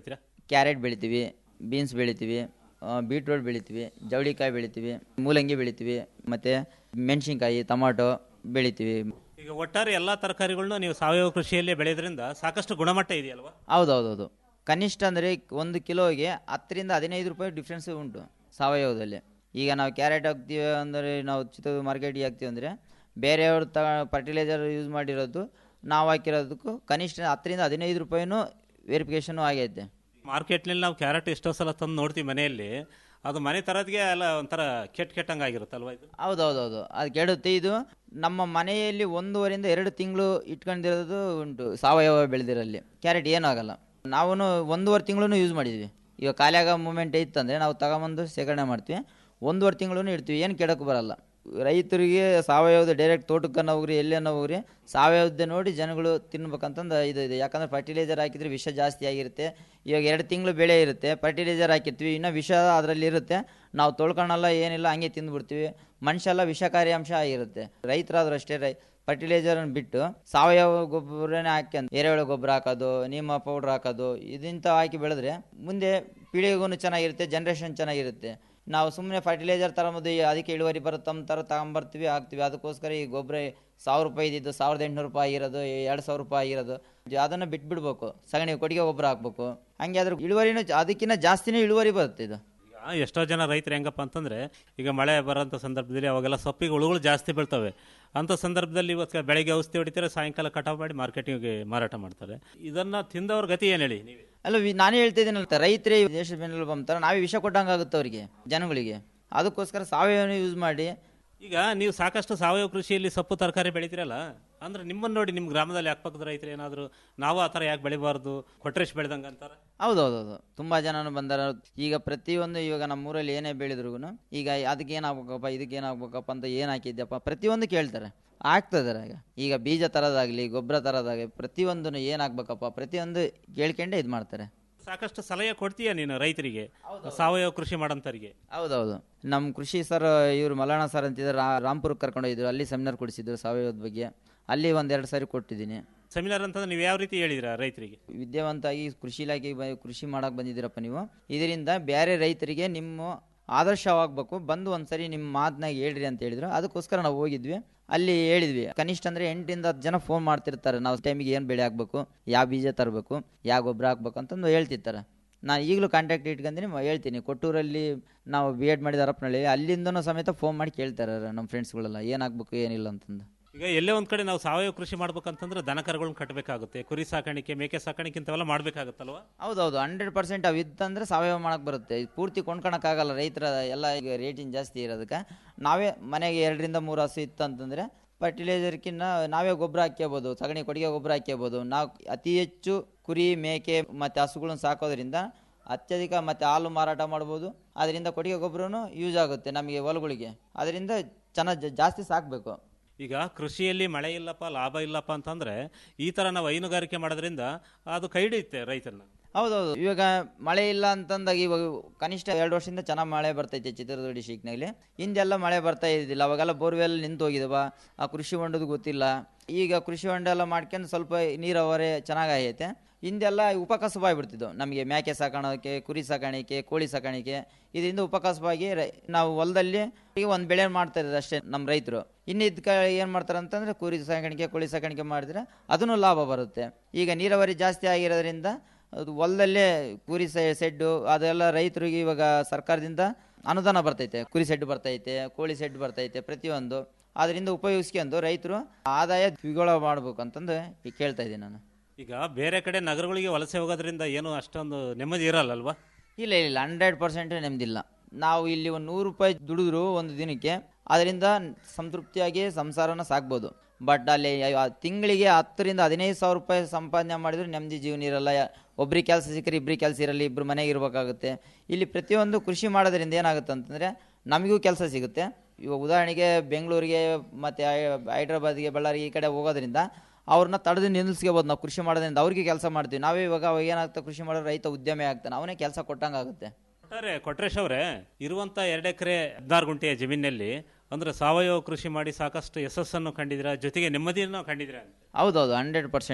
ಕ್ಯಾರೆಟ್ ಬೆಳಿತೀವಿ ಬೀನ್ಸ್ ಬೆಳಿತೀವಿ ಬೀಟ್ರೋಟ್ ಬೆಳಿತೀವಿ ಜವಳಿಕಾಯಿ ಬೆಳಿತೀವಿ ಮೂಲಂಗಿ ಬೆಳಿತೀವಿ ಮತ್ತು ಮೆಣಸಿನ್ಕಾಯಿ ಟೊಮಾಟೊ ಬೆಳಿತೀವಿ ಈಗ ಒಟ್ಟಾರೆ ಎಲ್ಲ ತರಕಾರಿಗಳನ್ನ ನೀವು ಸಾವಯವ ಕೃಷಿಯಲ್ಲಿ ಬೆಳೆಯೋದ್ರಿಂದ ಸಾಕಷ್ಟು ಗುಣಮಟ್ಟ ಇದೆಯಲ್ವಾ ಹೌದೌದೌದು ಕನಿಷ್ಠ ಅಂದರೆ ಒಂದು ಕಿಲೋಗೆ ಹತ್ತರಿಂದ ಹದಿನೈದು ರೂಪಾಯಿ ಡಿಫ್ರೆನ್ಸ್ ಉಂಟು ಸಾವಯವದಲ್ಲಿ ಈಗ ನಾವು ಕ್ಯಾರೆಟ್ ಹಾಕ್ತೀವಿ ಅಂದರೆ ನಾವು ಚಿತ್ರ ಮಾರ್ಕೆಟಿಗೆ ಹಾಕ್ತೀವಿ ಅಂದರೆ ಬೇರೆಯವರು ತ ಫರ್ಟಿಲೈಸರ್ ಯೂಸ್ ಮಾಡಿರೋದು ನಾವು ಹಾಕಿರೋದಕ್ಕೂ ಕನಿಷ್ಠ ಹತ್ತರಿಂದ ಹದಿನೈದು ರೂಪಾಯಿನೂ ವೆರಿಫಿಕೇಷನು ಆಗೈತೆ ಮಾರ್ಕೆಟ್ನಲ್ಲಿ ನಾವು ಕ್ಯಾರೆಟ್ ಎಷ್ಟೋ ಸಲ ತಂದು ನೋಡ್ತೀವಿ ಮನೆಯಲ್ಲಿ ಅದು ಮನೆ ತರೋದ್ಗೆ ಎಲ್ಲ ಒಂಥರ ಕೆಟ್ಟ ಕೆಟ್ಟಂಗೆ ಆಗಿರುತ್ತಲ್ವಾ ಇದು ಹೌದೌದೌದು ಅದು ಕೆಡುತ್ತೆ ಇದು ನಮ್ಮ ಮನೆಯಲ್ಲಿ ಒಂದೂವರೆಯಿಂದ ಎರಡು ತಿಂಗಳು ಇಟ್ಕೊಂಡಿರೋದು ಉಂಟು ಸಾವಯವ ಬೆಳೆದಿರಲ್ಲಿ ಕ್ಯಾರೆಟ್ ಏನೂ ಆಗಲ್ಲ ನಾವು ಒಂದೂವರೆ ತಿಂಗಳು ಯೂಸ್ ಮಾಡಿದ್ವಿ ಈಗ ಖಾಲಿಯಾಗ ಮೂಮೆಂಟ್ ಇತ್ತಂದರೆ ನಾವು ತಗೊಂಬಂದು ಶೇಖರಣೆ ಮಾಡ್ತೀವಿ ಒಂದೂವರೆ ತಿಂಗಳು ಇಡ್ತೀವಿ ಏನು ಕೆಡಕ್ಕೆ ಬರಲ್ಲ ರೈತರಿಗೆ ಸಾವಯವದ ಡೈರೆಕ್ಟ್ ತೋಟಕ್ಕನ್ನ ಹೋಗ್ರಿ ಎಲ್ಲೇನ ಹೋಗ್ರಿ ಸಾವಯವದ್ದೇ ನೋಡಿ ಜನಗಳು ತಿನ್ಬೇಕಂತಂದು ಇದು ಇದೆ ಯಾಕಂದ್ರೆ ಫರ್ಟಿಲೈಸರ್ ಹಾಕಿದ್ರೆ ವಿಷ ಜಾಸ್ತಿ ಆಗಿರುತ್ತೆ ಇವಾಗ ಎರಡು ತಿಂಗಳು ಬೆಳೆ ಇರುತ್ತೆ ಫರ್ಟಿಲೈಸರ್ ಹಾಕಿರ್ತೀವಿ ಇನ್ನೂ ವಿಷ ಅದರಲ್ಲಿ ಇರುತ್ತೆ ನಾವು ತೊಳ್ಕೊಳಲ್ಲ ಏನಿಲ್ಲ ಹಂಗೆ ತಿಂದ್ಬಿಡ್ತೀವಿ ಮನುಷ್ಯ ಎಲ್ಲ ವಿಷಕಾರಿ ಅಂಶ ಆಗಿರುತ್ತೆ ರೈತರಾದ್ರೂ ಅಷ್ಟೇ ರೈ ಫರ್ಟಿಲೈಸರ್ನ ಬಿಟ್ಟು ಸಾವಯವ ಗೊಬ್ಬರನೇ ಹಾಕ್ಯಂದು ಎರೆಹುಳ ಗೊಬ್ಬರ ಹಾಕೋದು ನೀಮ ಪೌಡ್ರ್ ಹಾಕೋದು ಇದinತ ಹಾಕಿ ಬೆಳೆದ್ರೆ ಮುಂದೆ ಪೀಳಿಗೆಗೂ ಚೆನ್ನಾಗಿರುತ್ತೆ ಜನ್ರೇಷನ್ ಚೆನ್ನಾಗಿರುತ್ತೆ ನಾವು ಸುಮ್ಮನೆ ಫರ್ಟಿಲೈಸರ್ ತಗೊಂಬೋದು ಅದಕ್ಕೆ ಇಳುವರಿ ಬರುತ್ತೆ ನಮ್ಮ ಥರ ತಗೊಂಬರ್ತೀವಿ ಹಾಕ್ತೀವಿ ಅದಕ್ಕೋಸ್ಕರ ಈ ಗೊಬ್ಬರ ಸಾವಿರ ರೂಪಾಯಿ ಇದ್ದಿದ್ದು ಸಾವಿರದ ಎಂಟುನೂರು ರೂಪಾಯಿ ಆಗಿರೋದು ಎರಡು ಸಾವಿರ ರೂಪಾಯಿ ಆಗಿರೋದು ಅದನ್ನು ಬಿಟ್ಬಿಡ್ಬೇಕು ಸಗಣಿ ಕೊಟ್ಟಿಗೆ ಗೊಬ್ಬರ ಹಾಕ್ಬೇಕು ಹಂಗೆ ಅದ್ರ ಇಳುವರಿನೂ ಜಾ- ಅದಕ್ಕಿಂತ ಜಾಸ್ತಿನೇ ಇಳುವರಿ ಬರುತ್ತೆ ಇದು ಈಗ ಎಷ್ಟೋ ಜನ ರೈತರು ಹೆಂಗಪ್ಪ ಅಂತಂದ್ರೆ ಈಗ ಮಳೆ ಬರೋಂಥ ಸಂದರ್ಭದಲ್ಲಿ ಅವಾಗೆಲ್ಲ ಸೊಪ್ಪಿಗೆ ಹುಳುಗಳು ಜಾಸ್ತಿ ಬೀಳ್ತವೆ ಅಂಥ ಸಂದರ್ಭದಲ್ಲಿ ಇವತ್ತು ಬೆಳಗ್ಗೆ ಔಷಧಿ ಹೊಡಿತಾರೆ ಸಾಯಂಕಾಲ ಕಟಾವು ಮಾಡಿ ಮಾರ್ಕೆಟಿಂಗ್ಗೆ ಮಾರಾಟ ಮಾಡ್ತಾರೆ ಇದನ್ನ ತಿಂದವ್ರ ಗತಿ ಏನು ಹೇಳಿ ನೀವು ಅಲ್ಲ ವಿ- ನಾನೇ ಹೇಳ್ತಾ ಇದ್ದೀನಲ್ಲ ರೈತರೇ ಈ ದೇಶದ ಬೆನ್ನೆಲುಬು ಅಂತಾರೆ ನಾವೇ ವಿಷ ಕೊಟ್ಟಂಗೆ ಆಗುತ್ತೆ ಅವರಿಗೆ ಜನಗಳಿಗೆ ಅದಕ್ಕೋಸ್ಕರ ಸಾವಯವ ಯೂಸ್ ಮಾಡಿ ಈಗ ನೀವು ಸಾಕಷ್ಟು ಸಾವಯವ ಕೃಷಿಯಲ್ಲಿ ಸೊಪ್ಪು ತರಕಾರಿ ಬೆಳಿತೀರಲ್ಲ ಅಂದ್ರೆ ನಿಮ್ಮನ್ನು ನೋಡಿ ನಿಮ್ಮ ಗ್ರಾಮದಲ್ಲಿ ಅಕ್ಕಪಕ್ಕದ ರೈತರು ಏನಾದರೂ ನಾವು ಆ ಥರ ಯಾಕೆ ಬೆಳಿಬಾರ್ದು ಕೊಟ್ರೇಶ್ ಬೆಳೆದಂಗೆ ಅಂತಾರೆ ಹೌದೌದೌದು ತುಂಬ ಜನನು ಬಂದಾರ ಈಗ ಪ್ರತಿಯೊಂದು ಇವಾಗ ನಮ್ಮೂರಲ್ಲಿ ಏನೇ ಬೆಳೆದ್ರೂ ಈಗ ಅದಕ್ಕೆ ಏನಾಗ್ಬೇಕಪ್ಪ ಇದಕ್ಕೆ ಏನಾಗ್ಬೇಕಪ್ಪ ಅಂತ ಏನು ಹಾಕಿದ್ಯಪ್ಪ ಪ್ರತಿಯೊಂದು ಕೇಳ್ತಾರೆ ಆಗ್ತದಾರೆ ಈಗ ಈಗ ಬೀಜ ತರೋದಾಗ್ಲಿ ಗೊಬ್ಬರ ತರೋದಾಗಲಿ ಪ್ರತಿಯೊಂದನ್ನು ಏನಾಗ್ಬೇಕಪ್ಪ ಪ್ರತಿಯೊಂದು ಕೇಳ್ಕೊಂಡೇ ಇದು ಮಾಡ್ತಾರೆ ಸಾಕಷ್ಟು ಸಲಹೆ ಕೊಡ್ತೀಯ ನೀನು ರೈತರಿಗೆ ಸಾವಯವ ಕೃಷಿ ಮಾಡೋಂಥವ್ರಿಗೆ ಹೌದೌದು ನಮ್ಮ ಕೃಷಿ ಸರ್ ಇವರು ಮಲಣ ಸರ್ ಅಂತಿದ್ದಾರೆ ರಾ- ರಾಂಪುರಕ್ಕೆ ಕರ್ಕೊಂಡು ಹೋಗಿದ್ರು ಅಲ್ಲಿ ಸೆಮಿನಾರ್ ಕೊಡಿಸಿದ್ರು ಸಾವಯವದ ಬಗ್ಗೆ ಅಲ್ಲಿ ಒಂದೆರಡು ಸಾರಿ ಕೊಟ್ಟಿದ್ದೀನಿ ಸೆಮಿನಾರ್ ಅಂತಂದ್ರೆ ನೀವು ಯಾವ ರೀತಿ ಹೇಳಿದಿರಾ ರೈತರಿಗೆ ವಿದ್ಯಾವಂತಾಗಿ ಕೃಷಿ ಇಲಾಖೆಗೆ ಬ- ಕೃಷಿ ಮಾಡಕ್ಕೆ ಬಂದಿದ್ದೀರಪ್ಪ ನೀವು ಇದರಿಂದ ಬೇರೆ ರೈತರಿಗೆ ನಿಮ್ಮ ಆದರ್ಶವಾಗಬೇಕು ಬಂದು ಒಂದ್ಸರಿ ನಿಮ್ಮ ಮಾತನಾಗ ಹೇಳ್ರಿ ಅಂತ ಹೇಳಿದ್ರು ಅದಕ್ಕೋಸ್ಕರ ನಾವು ಹೋಗಿದ್ವಿ ಅಲ್ಲಿ ಹೇಳಿದ್ವಿ ಕನಿಷ್ಠ ಅಂದರೆ ಎಂಟರಿಂದ ಹತ್ತು ಜನ ಫೋನ್ ಮಾಡ್ತಿರ್ತಾರೆ ನಾವು ಟೈಮಿಗೆ ಏನು ಬೆಳೆ ಹಾಕ್ಬೇಕು ಯಾವ ಬೀಜ ತರಬೇಕು ಯಾವ ಗೊಬ್ಬರ ಹಾಕ್ಬೇಕು ಅಂತಂದು ಹೇಳ್ತಿರ್ತಾರೆ ನಾನು ಈಗಲೂ ಕಾಂಟ್ಯಾಕ್ಟ್ ಇಟ್ಕೊಂತೀನಿ ಮ- ಹೇಳ್ತೀನಿ ಕೊಟ್ಟೂರಲ್ಲಿ ನಾವು ಬಿ ಎಡ್ ಮಾಡಿದ ಹರಪನಹಳ್ಳಿ ಅಲ್ಲಿಂದನೂ ಸಮೇತ ಫೋನ್ ಮಾಡಿ ಕೇಳ್ತಾರೆ ನಮ್ಮ ಫ್ರೆಂಡ್ಸ್ಗಳೆಲ್ಲ ಏನು ಹಾಕ್ಬೇಕು ಏನಿಲ್ಲ ಅಂತಂದು ಈಗ ಎಲ್ಲೇ ಒಂದ್ ಕಡೆ ನಾವು ಸಾವಯವ ಕೃಷಿ ಮಾಡ್ಬೇಕಂತಂದ್ರೆ ದನ ಕರುಗಳನ್ನ ಕಟ್ಟಬೇಕಾಗುತ್ತೆ ಕುರಿ ಸಾಕಾಣಿಕೆ ಮೇಕೆ ಸಾಕಾಣಿಕೆ ಇಂಥವೆಲ್ಲ ಮಾಡ್ಬೇಕಾಗುತ್ತಲ್ವಾ ಹೌದೌದು ಹಂಡ್ರೆಡ್ ಪರ್ಸೆಂಟ್ ಅವು ಇತ್ತಂದ್ರೆ ಸಾವಯವ ಮಾಡಕ್ಕೆ ಬರುತ್ತೆ ಇದು ಪೂರ್ತಿ ಕೊಂಡ್ಕೊಳಕ್ಕಾಗಲ್ಲ ರೈತರ ಎಲ್ಲ ಈಗ ರೇಟಿಂಗ್ ಜಾಸ್ತಿ ಇರೋದಕ್ಕೆ ನಾವೇ ಮನೆಗೆ ಎರಡರಿಂದ ಮೂರು ಹಸು ಇತ್ತು ಅಂತಂದರೆ ಫರ್ಟಿಲೈಸರ್ಕಿನ್ನ ನಾವೇ ಗೊಬ್ಬರ ಹಾಕ್ಕೋಬೋದು ಸಗಣಿ ಕೊಟ್ಟಿಗೆ ಗೊಬ್ಬರ ಹಾಕ್ಕೋಬೋದು ನಾವು ಅತಿ ಹೆಚ್ಚು ಕುರಿ ಮೇಕೆ ಮತ್ತು ಹಸುಗಳನ್ನ ಸಾಕೋದ್ರಿಂದ ಅತ್ಯಧಿಕ ಮತ್ತು ಹಾಲು ಮಾರಾಟ ಮಾಡ್ಬೋದು ಅದರಿಂದ ಕೊಟ್ಟಿಗೆ ಗೊಬ್ಬರನು ಯೂಸ್ ಆಗುತ್ತೆ ನಮಗೆ ಹೊಲಗಳಿಗೆ ಅದರಿಂದ ಚೆನ್ನಾಗಿ ಜಾಸ್ತಿ ಸಾಕಬೇಕು ಈಗ ಕೃಷಿಯಲ್ಲಿ ಮಳೆ ಇಲ್ಲಪ್ಪ ಲಾಭ ಇಲ್ಲಪ್ಪ ಅಂತಂದ್ರೆ ಈ ತರ ನಾವು ಹೈನುಗಾರಿಕೆ ಮಾಡೋದ್ರಿಂದ ಅದು ಕೈ ಹಿಡಿಯುತ್ತೆ ರೈತರನ್ನ ಹೌದೌದು ಇವಾಗ ಮಳೆ ಇಲ್ಲ ಅಂತಂದಾಗ ಇವಾಗ ಕನಿಷ್ಠ ಎರಡು ವರ್ಷದಿಂದ ಚೆನ್ನಾಗಿ ಮಳೆ ಬರ್ತೈತೆ ಚಿತ್ರದುರ್ಗ ಡಿಸ್ಟಿಕ್ನಲ್ಲಿ ಹಿಂದೆಲ್ಲ ಮಳೆ ಬರ್ತಾ ಇದ್ದಿಲ್ಲ ಅವಾಗೆಲ್ಲ ಬೋರ್ವೆಲ್ ನಿಂತು ಹೋಗಿದವ ಆ ಕೃಷಿ ಹೊಂಡದ ಗೊತ್ತಿಲ್ಲ ಈಗ ಕೃಷಿ ಹೊಂಡ ಎಲ್ಲ ಮಾಡ್ಕೊಂಡು ಸ್ವಲ್ಪ ನೀರಾವರಿ ಚೆನ್ನಾಗೈತೆ ಹಿಂದೆಲ್ಲ ಉಪಕಸಬಾಗ್ಬಿಡ್ತಿದ್ದು ನಮಗೆ ಮೇಕೆ ಸಾಕಾಣಿಕೆ ಕುರಿ ಸಾಕಾಣಿಕೆ ಕೋಳಿ ಸಾಕಾಣಿಕೆ ಇದರಿಂದ ಉಪಕಸಬಾಗಿ ರೈ- ನಾವು ಹೊಲದಲ್ಲಿ ಒಂದು ಬೆಳೆ ಮಾಡ್ತಾ ಇರೋದು ಅಷ್ಟೇ ನಮ್ಮ ರೈತರು ಇನ್ನಿದ್ದ ಕ ಏನು ಮಾಡ್ತಾರೆ ಅಂತಂದರೆ ಕುರಿ ಸಾಕಾಣಿಕೆ ಕೋಳಿ ಸಾಕಾಣಿಕೆ ಮಾಡಿದ್ರೆ ಅದನ್ನು ಲಾಭ ಬರುತ್ತೆ ಈಗ ನೀರಾವರಿ ಜಾಸ್ತಿ ಆಗಿರೋದ್ರಿಂದ ಅದು ಹೊಲದಲ್ಲೇ ಕುರಿ ಸೆ- ಸೆಡ್ಡು ಅದೆಲ್ಲ ರೈತರಿಗೆ ಇವಾಗ ಸರ್ಕಾರದಿಂದ ಅನುದಾನ ಬರ್ತೈತೆ ಕುರಿ ಸೆಡ್ ಬರ್ತೈತೆ ಕೋಳಿ ಸೆಡ್ ಬರ್ತೈತೆ ಪ್ರತಿಯೊಂದು ಅದರಿಂದ ಉಪಯೋಗಿಸ್ಕೊಂಡು ರೈತರು ಆದಾಯ ದ್ವಿಗುಣ ಮಾಡ್ಬೇಕು ಅಂತಂದು ಈಗ ಕೇಳ್ತಾ ಇದ್ದೀನಿ ನಾನು ಈಗ ಬೇರೆ ಕಡೆ ನಗರಗಳಿಗೆ ವಲಸೆ ಹೋಗೋದ್ರಿಂದ ಏನು ಅಷ್ಟೊಂದು ನೆಮ್ಮದಿ ಇರಲ್ಲಲ್ವಾ ಇಲ್ಲ ಇಲ್ಲ ಹಂಡ್ರೆಡ್ ಪರ್ಸೆಂಟ್ ನೆಮ್ಮದಿಲ್ಲ ನಾವು ಇಲ್ಲಿ ಒಂದು ನೂರು ರೂಪಾಯಿ ದುಡಿದ್ರು ಒಂದು ದಿನಕ್ಕೆ ಅದರಿಂದ ಸಂತೃಪ್ತಿಯಾಗಿ ಸಂಸಾರನ ಸಾಕ್ಬೋದು ಬಟ್ ಅಲ್ಲಿ ಆ ತಿಂಗಳಿಗೆ ಹತ್ತರಿಂದ ಹದಿನೈದು ಸಾವಿರ ರೂಪಾಯಿ ಸಂಪಾದನೆ ಮಾಡಿದ್ರೆ ನೆಮ್ಮದಿ ಜೀವನ ಇರಲ್ಲ ಯಾ- ಒಬ್ರಿಗೆ ಕೆಲಸ ಸಿಕ್ಕರೆ ಇಬ್ಬರಿಗೆ ಕೆಲಸ ಇರಲ್ಲ ಇಬ್ಬರು ಮನೆಗೆ ಇರಬೇಕಾಗುತ್ತೆ ಇಲ್ಲಿ ಪ್ರತಿಯೊಂದು ಕೃಷಿ ಮಾಡೋದ್ರಿಂದ ಏನಾಗುತ್ತೆ ಅಂತಂದರೆ ನಮಗೂ ಕೆಲಸ ಸಿಗುತ್ತೆ ಇವಾಗ ಉದಾಹರಣೆಗೆ ಬೆಂಗಳೂರಿಗೆ ಮತ್ತು ಹೈದ್ರಾಬಾದ್ಗೆ ಬಳ್ಳಾರಿಗೆ ಈ ಕಡೆ ಹೋಗೋದ್ರಿಂದ ಅವ್ರನ್ನ ತಡೆದು ನಿಲ್ಲಿಸ್ಕೋಬೋದು ನಾವು ಕೃಷಿ ಮಾಡೋದ್ರಿಂದ ಅವ್ರಿಗೆ ಕೆಲಸ ಮಾಡ್ತೀವಿ ನಾವೇ ಇವಾಗ ಅವಾಗ ಏನಾಗ್ತದೆ ಕೃಷಿ ಮಾಡೋ ರೈತ ಉದ್ಯಮಿ ಆಗ್ತಾನೆ ಅವನೇ ಕೆಲಸ ಕೊಟ್ಟಂಗೆ ಆಗುತ್ತೆ ಒಟ್ಟಾರೆ ಕೊಟ್ರೇಶ್ ಅವರೇ ಇರುವಂತ ಎರಡು ಎಕರೆ ಹದಿನಾರು ಗುಂಟೆಯ ಜಮೀನಿನಲ್ಲಿ ಅಂದ್ರೆ ಸಾವಯವ ಕೃಷಿ ಮಾಡಿ ಸಾಕಷ್ಟು ಯಶಸ್ಸನ್ನು ಕಂಡಿದ್ದೀರಾ ಜೊತೆಗೆ ನೆಮ್ಮದಿಯನ್ನು ಕಂಡಿದ್ದೀರಾ ಹೌದೌದು ಹಂಡ್ರೆಡ್ ಪರ್ಸೆಂಟ್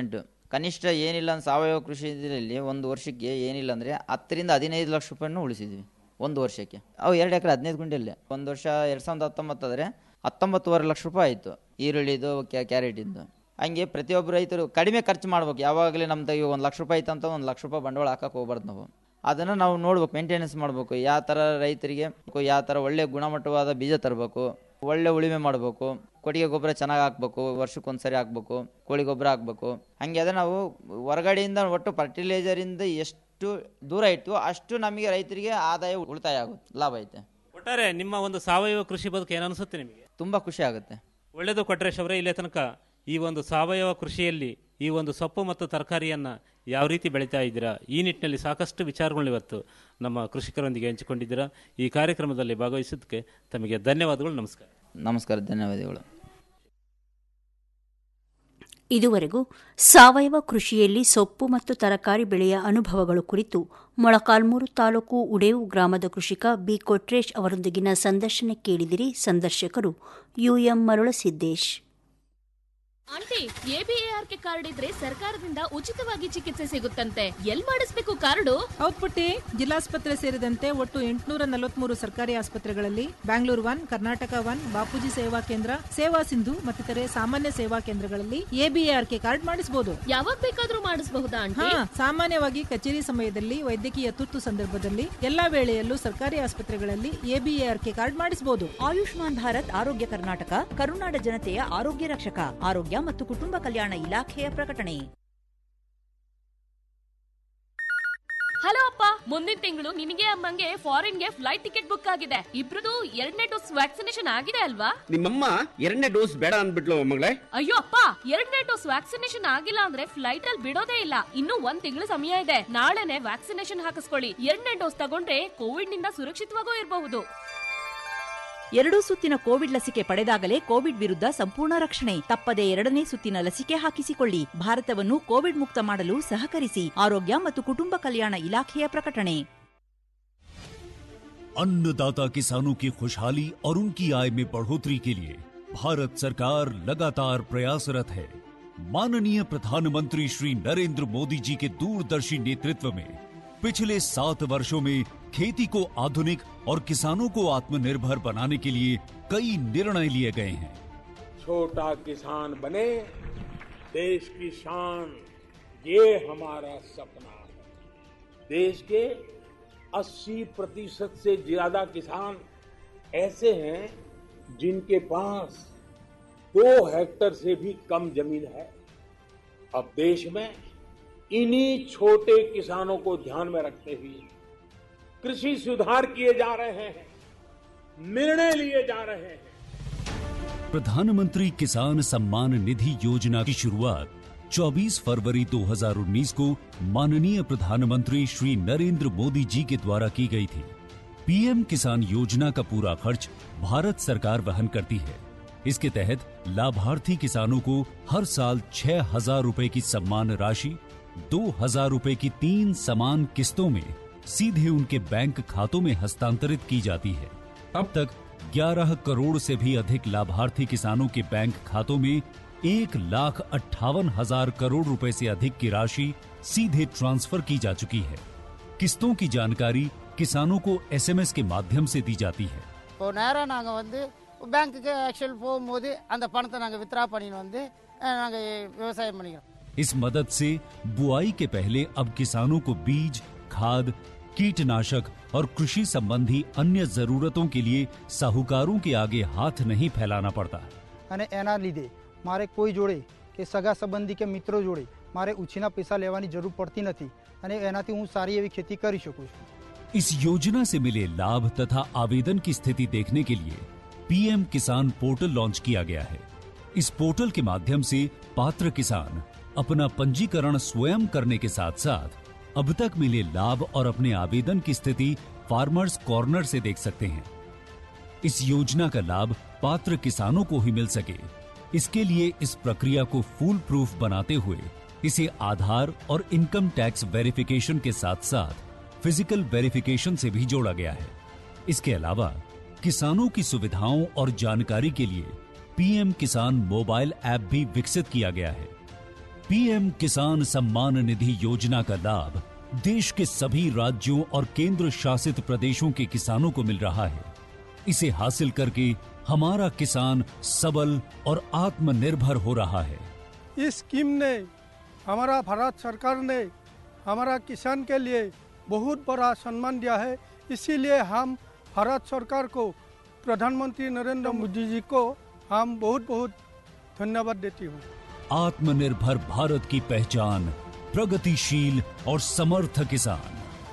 ಕನಿಷ್ಠ ಏನಿಲ್ಲ ಅಂದ್ರೆ ಸಾವಯವ ಕೃಷಿ ಇದರಲ್ಲಿ ಒಂದು ವರ್ಷಕ್ಕೆ ಏನಿಲ್ಲ ಅಂದರೆ ಹತ್ತರಿಂದ ಹದಿನೈದು ಲಕ್ಷ ರೂಪಾಯಿನೂ ಉಳಿಸಿದ್ವಿ ಒಂದು ವರ್ಷಕ್ಕೆ ಅವು ಎರಡು ಎಕರೆ ಹದಿನೈದು ಗುಂಟೆಯಲ್ಲಿ ಒಂದು ವರ್ಷ ಎರಡು ಸಾವಿರದ ಹತ್ತೊಂಬತ್ತು ಆದರೆ ಹತ್ತೊಂಬತ್ತುವರೆ ಲಕ್ಷ ರೂಪಾಯಿ ಆಯಿತು ಈರುಳ್ಳಿದು ಕ್ಯಾ ಕ್ಯಾರೆಟಿಂದು ಹಂಗೆ ಪ್ರತಿಯೊಬ್ಬರು ರೈತರು ಕಡಿಮೆ ಖರ್ಚು ಮಾಡ್ಬೇಕು ಯಾವಾಗಲೇ ನಮ್ಮ ತೆಗಿ ಒಂದು ಲಕ್ಷ ರೂಪಾಯಿ ಇತ್ತು ಅಂತ ಒಂದು ಲಕ್ಷ ರೂಪಾಯಿ ಬಂಡವಾಳ ಹಾಕಕ್ಕೆ ಹೋಗ್ಬಾರ್ದು ನಾವು ಅದನ್ನು ನಾವು ನೋಡ್ಬೇಕು ಮೇಂಟೆನೆನ್ಸ್ ಮಾಡಬೇಕು ಯಾವ ಥರ ರೈತರಿಗೆ ಯಾವ ಥರ ಒಳ್ಳೆ ಗುಣಮಟ್ಟವಾದ ಬೀಜ ತರಬೇಕು ಒಳ್ಳೆ ಉಳಿಮೆ ಮಾಡಬೇಕು ಕೊಟ್ಟಿಗೆ ಗೊಬ್ಬರ ಚೆನ್ನಾಗಿ ಹಾಕ್ಬೇಕು ವರ್ಷಕ್ಕೊಂದು ಸರಿ ಹಾಕ್ಬೇಕು ಕೋಳಿ ಗೊಬ್ಬರ ಹಾಕ್ಬೇಕು ಹಂಗೆ ಅದೇ ನಾವು ಹೊರಗಡೆಯಿಂದ ಒಟ್ಟು ಫರ್ಟಿಲೈಸರಿಂದ ಎಷ್ಟು ದೂರ ಇಟ್ಟು ಅಷ್ಟು ನಮಗೆ ರೈತರಿಗೆ ಆದಾಯ ಉಳಿತಾಯ ಆಗುತ್ತೆ ಲಾಭ ಐತೆ ಒಟ್ಟಾರೆ ನಿಮ್ಮ ಒಂದು ಸಾವಯವ ಕೃಷಿ ಬದುಕು ಏನು ಅನಿಸುತ್ತೆ ನಿಮಗೆ ತುಂಬ ಖುಷಿ ಆಗುತ್ತೆ ಒಳ್ಳೆಯದು ಕೊಟ್ರೇಶ್ ಅವರೇ ಇಲ್ಲೇ ತನಕ ಈ ಒಂದು ಸಾವಯವ ಕೃಷಿಯಲ್ಲಿ ಈ ಒಂದು ಸೊಪ್ಪು ಮತ್ತು ತರಕಾರಿಯನ್ನು ಯಾವ ರೀತಿ ಬೆಳೀತಾ ಇದ್ದೀರಾ ಈ ನಿಟ್ಟಿನಲ್ಲಿ ಸಾಕಷ್ಟು ವಿಚಾರಗಳನ್ನ ಇವತ್ತು ನಮ್ಮ ಕೃಷಿಕರೊಂದಿಗೆ ಹಂಚಿಕೊಂಡಿದ್ದೀರಾ ಈ ಕಾರ್ಯಕ್ರಮದಲ್ಲಿ ಭಾಗವಹಿಸೋದಕ್ಕೆ ತಮಗೆ ಧನ್ಯವಾದಗಳು ನಮಸ್ಕಾರ ನಮಸ್ಕಾರ ಧನ್ಯವಾದಗಳು ಇದುವರೆಗೂ ಸಾವಯವ ಕೃಷಿಯಲ್ಲಿ ಸೊಪ್ಪು ಮತ್ತು ತರಕಾರಿ ಬೆಳೆಯ ಅನುಭವಗಳು ಕುರಿತು ಮೊಳಕಾಲ್ಮೂರು ತಾಲೂಕು ಉಡೇವು ಗ್ರಾಮದ ಕೃಷಿಕ ಬಿ ಕೊಟ್ರೇಶ್ ಅವರೊಂದಿಗಿನ ಸಂದರ್ಶನ ಕೇಳಿದಿರಿ ಸಂದರ್ಶಕರು ಯುಎಂ ಮರುಳಸಿದ್ದೇಶ್ ಆಂಟಿ ಎಬಿಎಆರ್ಕೆ ಕಾರ್ಡ್ ಇದ್ರೆ ಸರ್ಕಾರದಿಂದ ಉಚಿತವಾಗಿ ಚಿಕಿತ್ಸೆ ಸಿಗುತ್ತಂತೆ ಎಲ್ ಮಾಡಿಸ್ಬೇಕು ಕಾರ್ಡು ಹೌದ್ ಪುಟ್ಟಿ ಜಿಲ್ಲಾಸ್ಪತ್ರೆ ಸೇರಿದಂತೆ ಒಟ್ಟು ಎಂಟುನೂರ ನಲವತ್ಮೂರು ಸರ್ಕಾರಿ ಆಸ್ಪತ್ರೆಗಳಲ್ಲಿ ಬ್ಯಾಂಗ್ಳೂರ್ ಒನ್ ಕರ್ನಾಟಕ ಒನ್ ಬಾಪೂಜಿ ಸೇವಾ ಕೇಂದ್ರ ಸೇವಾ ಸಿಂಧು ಮತ್ತಿತರೆ ಸಾಮಾನ್ಯ ಸೇವಾ ಕೇಂದ್ರಗಳಲ್ಲಿ ಎಬಿಎಆರ್ಕೆ ಕಾರ್ಡ್ ಮಾಡಿಸಬಹುದು ಯಾವಾಗ ಬೇಕಾದ್ರೂ ಮಾಡಿಸಬಹುದಾ ಆಂಟಿ ಹಾ ಸಾಮಾನ್ಯವಾಗಿ ಕಚೇರಿ ಸಮಯದಲ್ಲಿ ವೈದ್ಯಕೀಯ ತುರ್ತು ಸಂದರ್ಭದಲ್ಲಿ ಎಲ್ಲಾ ವೇಳೆಯಲ್ಲೂ ಸರ್ಕಾರಿ ಆಸ್ಪತ್ರೆಗಳಲ್ಲಿ ಎಬಿಎಆರ್ಕೆ ಕಾರ್ಡ್ ಮಾಡಿಸಬಹುದು ಆಯುಷ್ಮಾನ್ ಭಾರತ್ ಆರೋಗ್ಯ ಕರ್ನಾಟಕ ಕರುನಾಡ ಜನತೆಯ ಆರೋಗ್ಯ ರಕ್ಷಕ ಆರೋಗ್ಯ ಮತ್ತು ಕುಟುಂಬ ಕಲ್ಯಾಣ ಇಲಾಖೆಯ ಪ್ರಕಟಣೆ ಹಲೋ ಅಪ್ಪ ಮುಂದಿನ ತಿಂಗಳು ನಿನಗೆ ಅಮ್ಮಂಗೆ ಫಾರಿನ್ಗೆ ಫ್ಲೈಟ್ ಟಿಕೆಟ್ ಬುಕ್ ಆಗಿದೆ ಇಬ್ರದು ಎರಡನೇ ಡೋಸ್ ವ್ಯಾಕ್ಸಿನೇಷನ್ ಆಗಿದೆ ಅಲ್ವಾ ನಿಮ್ಮಮ್ಮ ಎರಡನೇ ಡೋಸ್ ಬೇಡ ಅಂದ್ಬಿಟ್ಲು ಮಗಳೇ ಅಯ್ಯೋ ಅಪ್ಪ ಎರಡನೇ ಡೋಸ್ ವ್ಯಾಕ್ಸಿನೇಷನ್ ಆಗಿಲ್ಲ ಅಂದ್ರೆ ಫ್ಲೈಟ್ ಅಲ್ಲಿ ಬಿಡೋದೇ ಇಲ್ಲ ಇನ್ನು ಒಂದ್ ತಿಂಗಳು ಸಮಯ ಇದೆ ನಾಳೆನೆ ವ್ಯಾಕ್ಸಿನೇಷನ್ ಹಾಕಿಸ್ಕೊಳ್ಳಿ ಎರಡನೇ ಡೋಸ್ ತಗೊಂಡ್ರೆ ಕೋವಿಡ್ ನಿಂದ ಸುರಕ್ಷಿತವಾಗೂ ಇರಬಹುದು ಎರಡೂ ಸುತ್ತಿನ ಕೋವಿಡ್ ಲಸಿಕೆ ಪಡೆದಾಗಲೇ ಕೋವಿಡ್ ವಿರುದ್ಧ ಸಂಪೂರ್ಣ ರಕ್ಷಣೆ ತಪ್ಪದೆ ಎರಡನೇ ಸುತ್ತಿನ ಲಸಿಕೆ ಹಾಕಿಸಿಕೊಳ್ಳಿ ಭಾರತವನ್ನು ಕೋವಿಡ್ ಮುಕ್ತ ಮಾಡಲು ಸಹಕರಿಸಿ ಆರೋಗ್ಯ ಮತ್ತು ಕುಟುಂಬ ಕಲ್ಯಾಣ ಇಲಾಖೆಯ ಪ್ರಕಟಣೆ अन्नदाता किसानों की खुशहाली और उनकी आय में बढ़ोतरी के लिए भारत सरकार लगातार प्रयासरत है माननीय प्रधानमंत्री श्री नरेंद्र मोदी जी के दूरदर्शी नेतृत्व में पिछले सात वर्षों में खेती को आधुनिक और किसानों को आत्मनिर्भर बनाने के लिए कई निर्णय लिए गए हैं छोटा किसान बने देश की शान ये हमारा सपना है देश के 80 प्रतिशत से ज्यादा किसान ऐसे हैं जिनके पास दो हेक्टर से भी कम जमीन है अब देश में इन्हीं छोटे किसानों को ध्यान में रखते हुए कृषि सुधार किए जा रहे हैं निर्णय लिए जा रहे हैं प्रधानमंत्री किसान सम्मान निधि योजना की शुरुआत 24 फरवरी 2019 को माननीय प्रधानमंत्री श्री नरेंद्र मोदी जी के द्वारा की गई थी पीएम किसान योजना का पूरा खर्च भारत सरकार वहन करती है इसके तहत लाभार्थी किसानों को हर साल छह हजार रूपए की सम्मान राशि दो हजार रूपए की तीन समान किस्तों में सीधे उनके बैंक खातों में हस्तांतरित की जाती है अब तक 11 करोड़ से भी अधिक लाभार्थी किसानों के बैंक खातों में एक लाख अट्ठावन हजार करोड़ रुपए से अधिक की राशि सीधे ट्रांसफर की जा चुकी है किस्तों की जानकारी किसानों को एसएमएस के माध्यम से दी जाती है இப்போ நேராக நாங்கள் வந்து பேங்க்குக்கு ஆக்சுவல் போகும்போது அந்த பணத்தை நாங்கள் வித்ரா பண்ணின்னு வந்து நாங்கள் விவசாயம் பண்ணிக்கிறோம் इस मदद से बुआई के पहले अब किसानों को बीज खाद कीटनाशक और कृषि संबंधी अन्य जरूरतों के लिए साहूकारों के आगे हाथ नहीं फैलाना पड़ता અને એના લીધે મારે કોઈ જોડે કે સગા સંબંધી કે મિત્રો જોડે મારે ઉછીના પૈસા લેવાની જરૂર પડતી નથી અને એનાથી હું સારી એવી ખેતી કરી શકું છું इस योजना से मिले लाभ तथा आवेदन की स्थिति देखने के लिए पीएम किसान पोर्टल लॉन्च किया गया है इस पोर्टल के माध्यम से पात्र किसान अपना पंजीकरण स्वयं करने के साथ साथ अब तक मिले लाभ और अपने आवेदन की स्थिति फार्मर्स कॉर्नर से देख सकते हैं इस योजना का लाभ पात्र किसानों को ही मिल सके इसके लिए इस प्रक्रिया को फूल प्रूफ बनाते हुए इसे आधार और इनकम टैक्स वेरिफिकेशन के साथ साथ फिजिकल वेरिफिकेशन से भी जोड़ा गया है इसके अलावा किसानों की सुविधाओं और जानकारी के लिए पीएम किसान मोबाइल ऐप भी विकसित किया गया है पीएम किसान सम्मान निधि योजना का लाभ देश के सभी राज्यों और केंद्र शासित प्रदेशों के किसानों को मिल रहा है इसे हासिल करके हमारा किसान सबल और आत्मनिर्भर हो रहा है इस स्कीम ने हमारा भारत सरकार ने हमारा किसान के लिए बहुत बड़ा सम्मान दिया है इसीलिए हम भारत सरकार को प्रधानमंत्री नरेंद्र मोदी जी को हम बहुत बहुत धन्यवाद देती हूँ आत्मनिर्भर भारत की पहचान प्रगतिशील और समर्थ किसान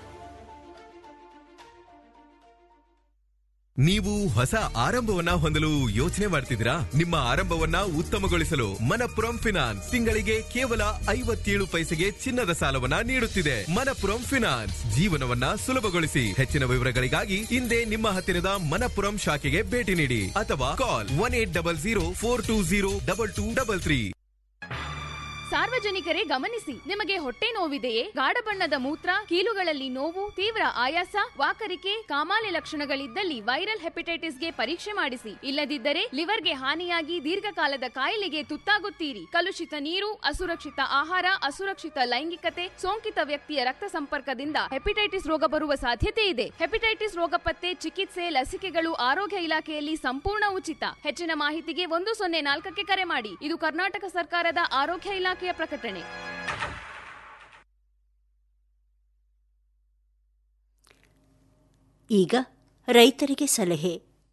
ನೀವು ಹೊಸ ಆರಂಭವನ್ನ ಹೊಂದಲು ಯೋಚನೆ ಮಾಡ್ತಿದ್ದೀರಾ ನಿಮ್ಮ ಆರಂಭವನ್ನ ಉತ್ತಮಗೊಳಿಸಲು ಮನಪುರಂ ಫಿನಾನ್ಸ್ ತಿಂಗಳಿಗೆ ಕೇವಲ ಐವತ್ತೇಳು ಪೈಸೆಗೆ ಚಿನ್ನದ ಸಾಲವನ್ನ ನೀಡುತ್ತಿದೆ ಮನಪುರಂ ಫಿನಾನ್ಸ್ ಜೀವನವನ್ನ ಸುಲಭಗೊಳಿಸಿ ಹೆಚ್ಚಿನ ವಿವರಗಳಿಗಾಗಿ ಹಿಂದೆ ನಿಮ್ಮ ಹತ್ತಿರದ ಮನಪುರಂ ಶಾಖೆಗೆ ಭೇಟಿ ನೀಡಿ ಅಥವಾ call one eight double zero four two zero double two double three ಸಾರ್ವಜನಿಕರೇ ಗಮನಿಸಿ ನಿಮಗೆ ಹೊಟ್ಟೆ ನೋವಿದೆಯೇ ಗಾಢ ಬಣ್ಣದ ಮೂತ್ರ ಕೀಲುಗಳಲ್ಲಿ ನೋವು ತೀವ್ರ ಆಯಾಸ ವಾಕರಿಕೆ ಕಾಮಾಲೆ ಲಕ್ಷಣಗಳಿದ್ದಲ್ಲಿ ವೈರಲ್ ಹೆಪಟೈಟಿಸ್ಗೆ ಪರೀಕ್ಷೆ ಮಾಡಿಸಿ ಇಲ್ಲದಿದ್ದರೆ ಲಿವರ್ಗೆ ಹಾನಿಯಾಗಿ ದೀರ್ಘಕಾಲದ ಕಾಯಿಲೆಗೆ ತುತ್ತಾಗುತ್ತೀರಿ ಕಲುಷಿತ ನೀರು ಅಸುರಕ್ಷಿತ ಆಹಾರ ಅಸುರಕ್ಷಿತ ಲೈಂಗಿಕತೆ ಸೋಂಕಿತ ವ್ಯಕ್ತಿಯ ರಕ್ತ ಸಂಪರ್ಕದಿಂದ ಹೆಪಟೈಟಿಸ್ ರೋಗ ಬರುವ ಸಾಧ್ಯತೆ ಇದೆ ಹೆಪಟೈಟಿಸ್ ರೋಗ ಪತ್ತೆ ಚಿಕಿತ್ಸೆ ಲಸಿಕೆಗಳು ಆರೋಗ್ಯ ಇಲಾಖೆಯಲ್ಲಿ ಸಂಪೂರ್ಣ ಉಚಿತ ಹೆಚ್ಚಿನ ಮಾಹಿತಿಗೆ ಒಂದು ಸೊನ್ನೆ ನಾಲ್ಕಕ್ಕೆ ಕರೆ ಮಾಡಿ ಇದು ಕರ್ನಾಟಕ ಸರ್ಕಾರದ ಆರೋಗ್ಯ ಇಲಾಖೆಯ ಪ್ರಕಟಣೆ ಈಗ ರೈತರಿಗೆ ಸಲಹೆ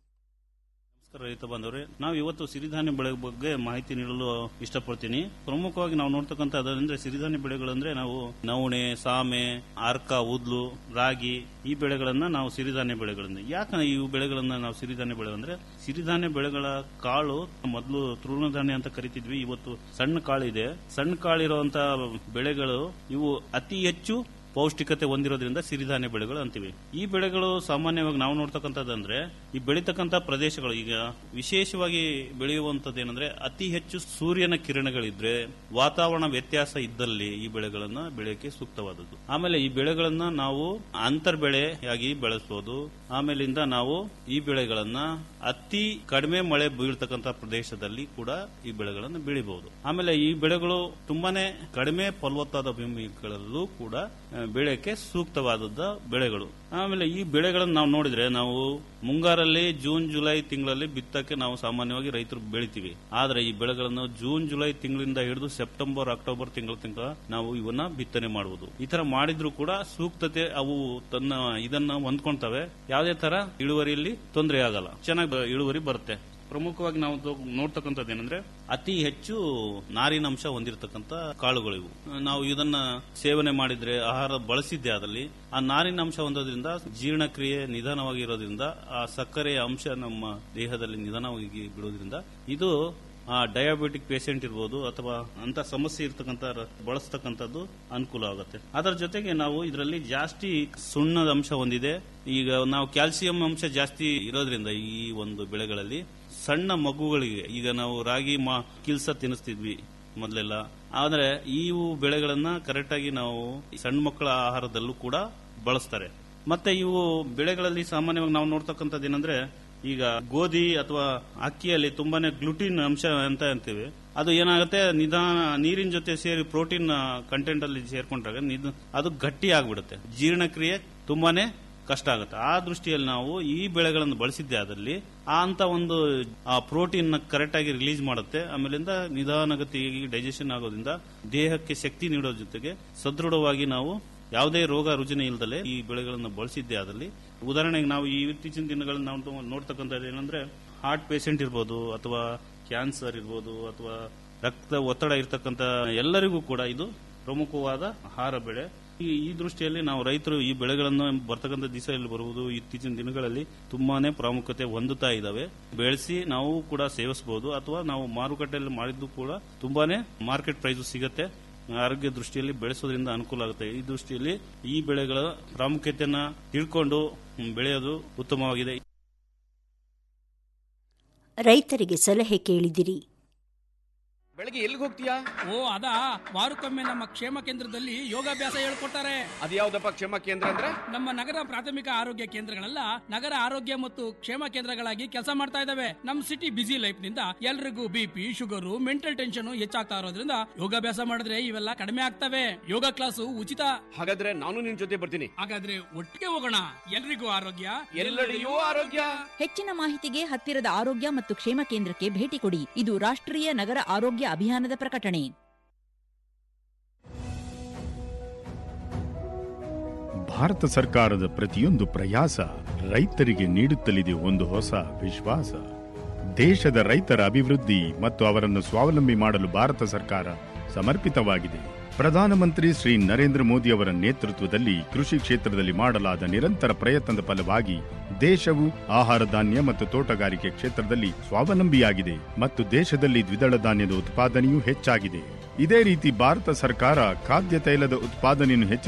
ನಮಸ್ಕಾರ ರೈತ ಬಾಂಧವರೇ ನಾವು ಇವತ್ತು ಸಿರಿಧಾನ್ಯ ಬೆಳೆ ಬಗ್ಗೆ ಮಾಹಿತಿ ನೀಡಲು ಇಷ್ಟಪಡ್ತೀನಿ ಪ್ರಮುಖವಾಗಿ ನಾವು ನೋಡ್ತಕ್ಕಂಥ ಅದರಿಂದ ಸಿರಿಧಾನ್ಯ ಬೆಳೆಗಳಂದ್ರೆ ನಾವು ನವಣೆ ಸಾಮೆ ಆರ್ಕ ಉದ್ಲು ರಾಗಿ ಈ ಬೆಳೆಗಳನ್ನ ನಾವು ಸಿರಿಧಾನ್ಯ ಬೆಳೆಗಳನ್ನ ಯಾಕೆ ಈ ಬೆಳೆಗಳನ್ನ ನಾವು ಸಿರಿಧಾನ್ಯ ಬೆಳೆ ಅಂದ್ರೆ ಸಿರಿಧಾನ್ಯ ಬೆಳೆಗಳ ಕಾಳು ಮೊದಲು ತೃಣಧಾನ್ಯ ಅಂತ ಕರಿತಿದ್ವಿ ಇವತ್ತು ಸಣ್ಣ ಕಾಳಿದೆ ಸಣ್ಣ ಕಾಳಿರುವಂತ ಬೆಳೆಗಳು ಇವು ಅತಿ ಹೆಚ್ಚು ಪೌಷ್ಟಿಕತೆ ಹೊಂದಿರೋದ್ರಿಂದ ಸಿರಿಧಾನ್ಯ ಬೆಳೆಗಳು ಅಂತೀವಿ ಈ ಬೆಳೆಗಳು ಸಾಮಾನ್ಯವಾಗಿ ನಾವು ನೋಡ್ತಕ್ಕಂಥದ್ದಂದ್ರೆ ಈ ಬೆಳೀತಕ್ಕಂಥ ಪ್ರದೇಶಗಳು ಈಗ ವಿಶೇಷವಾಗಿ ಬೆಳೆಯುವಂತದ್ದು ಏನಂದ್ರೆ ಅತಿ ಹೆಚ್ಚು ಸೂರ್ಯನ ಕಿರಣಗಳಿದ್ರೆ ವಾತಾವರಣ ವ್ಯತ್ಯಾಸ ಇದ್ದಲ್ಲಿ ಈ ಬೆಳೆಗಳನ್ನ ಬೆಳೆಯಕ್ಕೆ ಸೂಕ್ತವಾದದ್ದು ಆಮೇಲೆ ಈ ಬೆಳೆಗಳನ್ನ ನಾವು ಅಂತರ್ ಬೆಳೆಯಾಗಿ ಬೆಳೆಸಬಹುದು ಆಮೇಲಿಂದ ನಾವು ಈ ಬೆಳೆಗಳನ್ನ ಅತಿ ಕಡಿಮೆ ಮಳೆ ಬೀಳ್ತಕ್ಕಂಥ ಪ್ರದೇಶದಲ್ಲಿ ಕೂಡ ಈ ಬೆಳೆಗಳನ್ನು ಬೆಳಿಬಹುದು ಆಮೇಲೆ ಈ ಬೆಳೆಗಳು ತುಂಬಾನೇ ಕಡಿಮೆ ಫಲವತ್ತಾದ ಭೂಮಿಗಳಲ್ಲೂ ಕೂಡ ಆ, ಬೆಳೆಯಕ್ಕೆ ಸೂಕ್ತವಾದದ್ದ ಬೆಳೆಗಳು ಆಮೇಲೆ ಈ ಬೆಳೆಗಳನ್ನು ನಾವು ನೋಡಿದ್ರೆ ನಾವು ಮುಂಗಾರಲ್ಲಿ ಜೂನ್ ಜುಲೈ ತಿಂಗಳಲ್ಲಿ ಬಿತ್ತಕ್ಕೆ ನಾವು ಸಾಮಾನ್ಯವಾಗಿ ರೈತರು ಬೆಳಿತೀವಿ ಆದ್ರೆ ಈ ಬೆಳೆಗಳನ್ನು ಜೂನ್ ಜುಲೈ ತಿಂಗಳಿಂದ ಹಿಡಿದು ಸೆಪ್ಟೆಂಬರ್ ಅಕ್ಟೋಬರ್ ತಿಂಗಳ ತನಕ ನಾವು ಇವನ್ನ ಬಿತ್ತನೆ ಮಾಡಬಹುದು ಈ ತರ ಮಾಡಿದ್ರು ಕೂಡ ಸೂಕ್ತತೆ ಅವು ತನ್ನ ಇದನ್ನ ಹೊಂದ್ಕೊಂತವೆ ಯಾವುದೇ ತರ ಇಳುವರಿಯಲ್ಲಿ ತೊಂದರೆ ಆಗಲ್ಲ ಚೆನ್ನಾಗಿ ಇಳುವರಿ ಬರುತ್ತೆ ಪ್ರಮುಖವಾಗಿ ನಾವು ತೊ- ನೋಡ್ತಕ್ಕಂಥದ್ದು ಏನಂದ್ರೆ ಅತಿ ಹೆಚ್ಚು ನಾರಿನಂಶ ಹೊಂದಿರತಕ್ಕಂತ ಕಾಳುಗಳು ಇವು ನಾವು ಇದನ್ನ ಸೇವನೆ ಮಾಡಿದ್ರೆ ಆಹಾರ ಬಳಸಿದ್ದೆ ಆದಲ್ಲಿ ಆ ನಾರಿನಂಶ ಹೊಂದೋದ್ರಿಂದ ಜೀರ್ಣಕ್ರಿಯೆ ನಿಧಾನವಾಗಿ ಇರೋದ್ರಿಂದ ಆ ಸಕ್ಕರೆಯ ಅಂಶ ನಮ್ಮ ದೇಹದಲ್ಲಿ ನಿಧಾನವಾಗಿ ಬಿಡೋದ್ರಿಂದ ಇದು ಆ ಡಯಾಬಿಟಿಕ್ ಪೇಷಂಟ್ ಇರ್ಬೋದು ಅಥವಾ ಅಂತ ಸಮಸ್ಯೆ ಇರ್ತಕ್ಕಂಥ ರ- ಬಳಸ್ತಕ್ಕಂಥದ್ದು ಅನುಕೂಲ ಆಗುತ್ತೆ ಅದರ ಜೊತೆಗೆ ನಾವು ಇದರಲ್ಲಿ ಜಾಸ್ತಿ ಸುಣ್ಣದ ಅಂಶ ಹೊಂದಿದೆ ಈಗ ನಾವು ಕ್ಯಾಲ್ಸಿಯಂ ಅಂಶ ಜಾಸ್ತಿ ಇರೋದ್ರಿಂದ ಈ ಒಂದು ಬೆಳೆಗಳಲ್ಲಿ ಸಣ್ಣ ಮಗುಗಳಿಗೆ ಈಗ ನಾವು ರಾಗಿ ಮಾ ಕಿಲ್ಸ ತಿನ್ನಿಸ್ತಿದ್ವಿ ಮೊದಲೆಲ್ಲ ಆದ್ರೆ ಈ ಬೆಳೆಗಳನ್ನ ಕರೆಕ್ಟ್ ಆಗಿ ನಾವು ಸಣ್ಣ ಮಕ್ಕಳ ಆಹಾರದಲ್ಲೂ ಕೂಡ ಬಳಸ್ತಾರೆ ಮತ್ತೆ ಇವು ಬೆಳೆಗಳಲ್ಲಿ ಸಾಮಾನ್ಯವಾಗಿ ನಾವು ನೋಡ್ತಕ್ಕಂಥದ್ದು ಏನಂದ್ರೆ ಈಗ ಗೋಧಿ ಅಥವಾ ಅಕ್ಕಿಯಲ್ಲಿ ತುಂಬಾನೇ ಗ್ಲುಟಿನ್ ಅಂಶ ಅಂತ ಅಂತೀವಿ ಅದು ಏನಾಗುತ್ತೆ ನಿಧಾನ ನೀರಿನ ಜೊತೆ ಸೇರಿ ಪ್ರೋಟೀನ್ ಕಂಟೆಂಟ್ ಅಲ್ಲಿ ಸೇರ್ಕೊಂಡಾಗ ನಿಧ- ಅದು ಗಟ್ಟಿ ಆಗ್ಬಿಡುತ್ತೆ ಜೀರ್ಣಕ್ರಿಯೆ ತುಂಬಾನೇ ಕಷ್ಟ ಆಗುತ್ತೆ ಆ ದೃಷ್ಟಿಯಲ್ಲಿ ನಾವು ಈ ಬೆಳೆಗಳನ್ನು ಬಳಸಿದ್ದೆ ಆದಲ್ಲಿ ಆ ಅಂತ ಒಂದು ಆ ಪ್ರೋಟೀನ್ ಕರೆಕ್ಟ್ ಆಗಿ ರಿಲೀಸ್ ಮಾಡುತ್ತೆ ಆಮೇಲಿಂದ ನಿಧಾನಗತಿಯಾಗಿ ಡೈಜೆಷನ್ ಆಗೋದ್ರಿಂದ ದೇಹಕ್ಕೆ ಶಕ್ತಿ ನೀಡೋ ಜೊತೆಗೆ ಸದೃಢವಾಗಿ ನಾವು ಯಾವುದೇ ರೋಗ ರುಜಿನ ಇಲ್ದಲೆ ಈ ಬೆಳೆಗಳನ್ನು ಬಳಸಿದ್ದೆ ಆದಲ್ಲಿ ಉದಾಹರಣೆಗೆ ನಾವು ಈ ಇತ್ತೀಚಿನ ದಿನಗಳಲ್ಲಿ ನಾವು ತೊ- ನೋಡ್ತಕ್ಕಂಥದ್ದು ಏನಂದ್ರೆ ಹಾರ್ಟ್ ಪೇಷಂಟ್ ಇರ್ಬೋದು ಅಥವಾ ಕ್ಯಾನ್ಸರ್ ಇರ್ಬೋದು ಅಥವಾ ರಕ್ತ ಒತ್ತಡ ಇರ್ತಕ್ಕಂಥ ಎಲ್ಲರಿಗೂ ಕೂಡ ಇದು ಪ್ರಮುಖವಾದ ಆಹಾರ ಬೆಳೆ ಈ ಈ ದೃಷ್ಟಿಯಲ್ಲಿ ನಾವು ರೈತರು ಈ ಬೆಳೆಗಳನ್ನು ಬರ್ತಕ್ಕಂಥ ದಿವಸದಲ್ಲಿ ಬರುವುದು ಇತ್ತೀಚಿನ ದಿನಗಳಲ್ಲಿ ತುಂಬಾನೇ ಪ್ರಾಮುಖ್ಯತೆ ಹೊಂದುತ್ತಾ ಇದಾವೆ ಬೆಳೆಸಿ ನಾವು ಕೂಡ ಸೇವಿಸಬಹುದು ಅಥವಾ ನಾವು ಮಾರುಕಟ್ಟೆಯಲ್ಲಿ ಮಾಡಿದ್ದು ಕೂಡ ತುಂಬಾನೇ ಮಾರ್ಕೆಟ್ ಪ್ರೈಸ್ ಸಿಗುತ್ತೆ ಆರೋಗ್ಯ ದೃಷ್ಟಿಯಲ್ಲಿ ಬೆಳೆಸೋದ್ರಿಂದ ಅನುಕೂಲ ಆಗುತ್ತೆ ಈ ದೃಷ್ಟಿಯಲ್ಲಿ ಈ ಬೆಳೆಗಳ ಪ್ರಾಮುಖ್ಯತೆಯನ್ನ ತಿಳ್ಕೊಂಡು ಹ್ಮ್, ಬೆಳೆಯೋದು ಉತ್ತಮವಾಗಿದೆ ರೈತರಿಗೆ ಸಲಹೆ ಕೇಳಿದಿರಿ ಬೆಳಗ್ಗೆ ಎಲ್ಲಿಗೆ ಹೋಗ್ತೀಯಾ ಓ ಅದಾ ವಾರಕ್ಕೊಮ್ಮೆ ನಮ್ಮ ಕ್ಷೇಮ ಕೇಂದ್ರದಲ್ಲಿ ಯೋಗಾಭ್ಯಾಸ ಹೇಳ್ಕೊಡ್ತಾರೆ ಅದ್ಯಾವ್ದಪ್ಪ ಕ್ಷೇಮ ಕೇಂದ್ರ ಅಂದ್ರೆ ನಮ್ಮ ನಗರ ಪ್ರಾಥಮಿಕ ಆರೋಗ್ಯ ಕೇಂದ್ರಗಳೆಲ್ಲ ನಗರ ಆರೋಗ್ಯ ಮತ್ತು ಕ್ಷೇಮ ಕೇಂದ್ರಗಳಾಗಿ ಕೆಲಸ ಮಾಡ್ತಾ ಇದಾವೆ ನಮ್ ಸಿಟಿ ಬಿಸಿ ಲೈಫ್ ನಿಂದ ಎಲ್ರಿಗೂ ಬಿಪಿ ಶುಗರು ಮೆಂಟಲ್ ಟೆನ್ಷನ್ ಹೆಚ್ಚಾಗ್ತಾ ಇರೋದ್ರಿಂದ ಯೋಗಾಭ್ಯಾಸ ಮಾಡಿದ್ರೆ ಇವೆಲ್ಲ ಕಡಿಮೆ ಆಗ್ತವೆ ಯೋಗ ಕ್ಲಾಸು ಉಚಿತ ಹಾಗಾದ್ರೆ ನಾನು ನಿನ್ ಜೊತೆ ಬರ್ತೀನಿ ಹಾಗಾದ್ರೆ ಒಟ್ಟಿಗೆ ಹೋಗೋಣ ಎಲ್ರಿಗೂ ಆರೋಗ್ಯ ಎಲ್ಲೆಡೆಯೂ ಆರೋಗ್ಯ ಹೆಚ್ಚಿನ ಮಾಹಿತಿಗೆ ಹತ್ತಿರದ ಆರೋಗ್ಯ ಮತ್ತು ಕ್ಷೇಮ ಕೇಂದ್ರಕ್ಕೆ ಭೇಟಿ ಕೊಡಿ ಇದು ರಾಷ್ಟ್ರೀಯ ನಗರ ಆರೋಗ್ಯ ಅಭಿಯಾನದ ಪ್ರಕಟಣೆ ಭಾರತ ಸರ್ಕಾರದ ಪ್ರತಿಯೊಂದು ಪ್ರಯಾಸ ರೈತರಿಗೆ ನೀಡುತ್ತಲಿದೆ ಒಂದು ಹೊಸ ವಿಶ್ವಾಸ ದೇಶದ ರೈತರ ಅಭಿವೃದ್ಧಿ ಮತ್ತು ಅವರನ್ನು ಸ್ವಾವಲಂಬಿ ಮಾಡಲು ಭಾರತ ಸರ್ಕಾರ ಸಮರ್ಪಿತವಾಗಿದೆ ಪ್ರಧಾನಮಂತ್ರಿ ಶ್ರೀ ನರೇಂದ್ರ ಮೋದಿ ಅವರ ನೇತೃತ್ವದಲ್ಲಿ ಕೃಷಿ ಕ್ಷೇತ್ರದಲ್ಲಿ ಮಾಡಲಾದ ನಿರಂತರ ಪ್ರಯತ್ನದ ಫಲವಾಗಿ ದೇಶವು ಆಹಾರ ಧಾನ್ಯ ಮತ್ತು ತೋಟಗಾರಿಕೆ ಕ್ಷೇತ್ರದಲ್ಲಿ ಸ್ವಾವಲಂಬಿಯಾಗಿದೆ ಮತ್ತು ದೇಶದಲ್ಲಿ ದ್ವಿದಳ ಧಾನ್ಯದ ಉತ್ಪಾದನೆಯೂ ಹೆಚ್ಚಾಗಿದೆ ಇದೇ ರೀತಿ ಭಾರತ ಸರ್ಕಾರ ಖಾದ್ಯ ತೈಲದ ಉತ್ಪಾದನೆಯನ್ನು ಹೆಚ್ಚು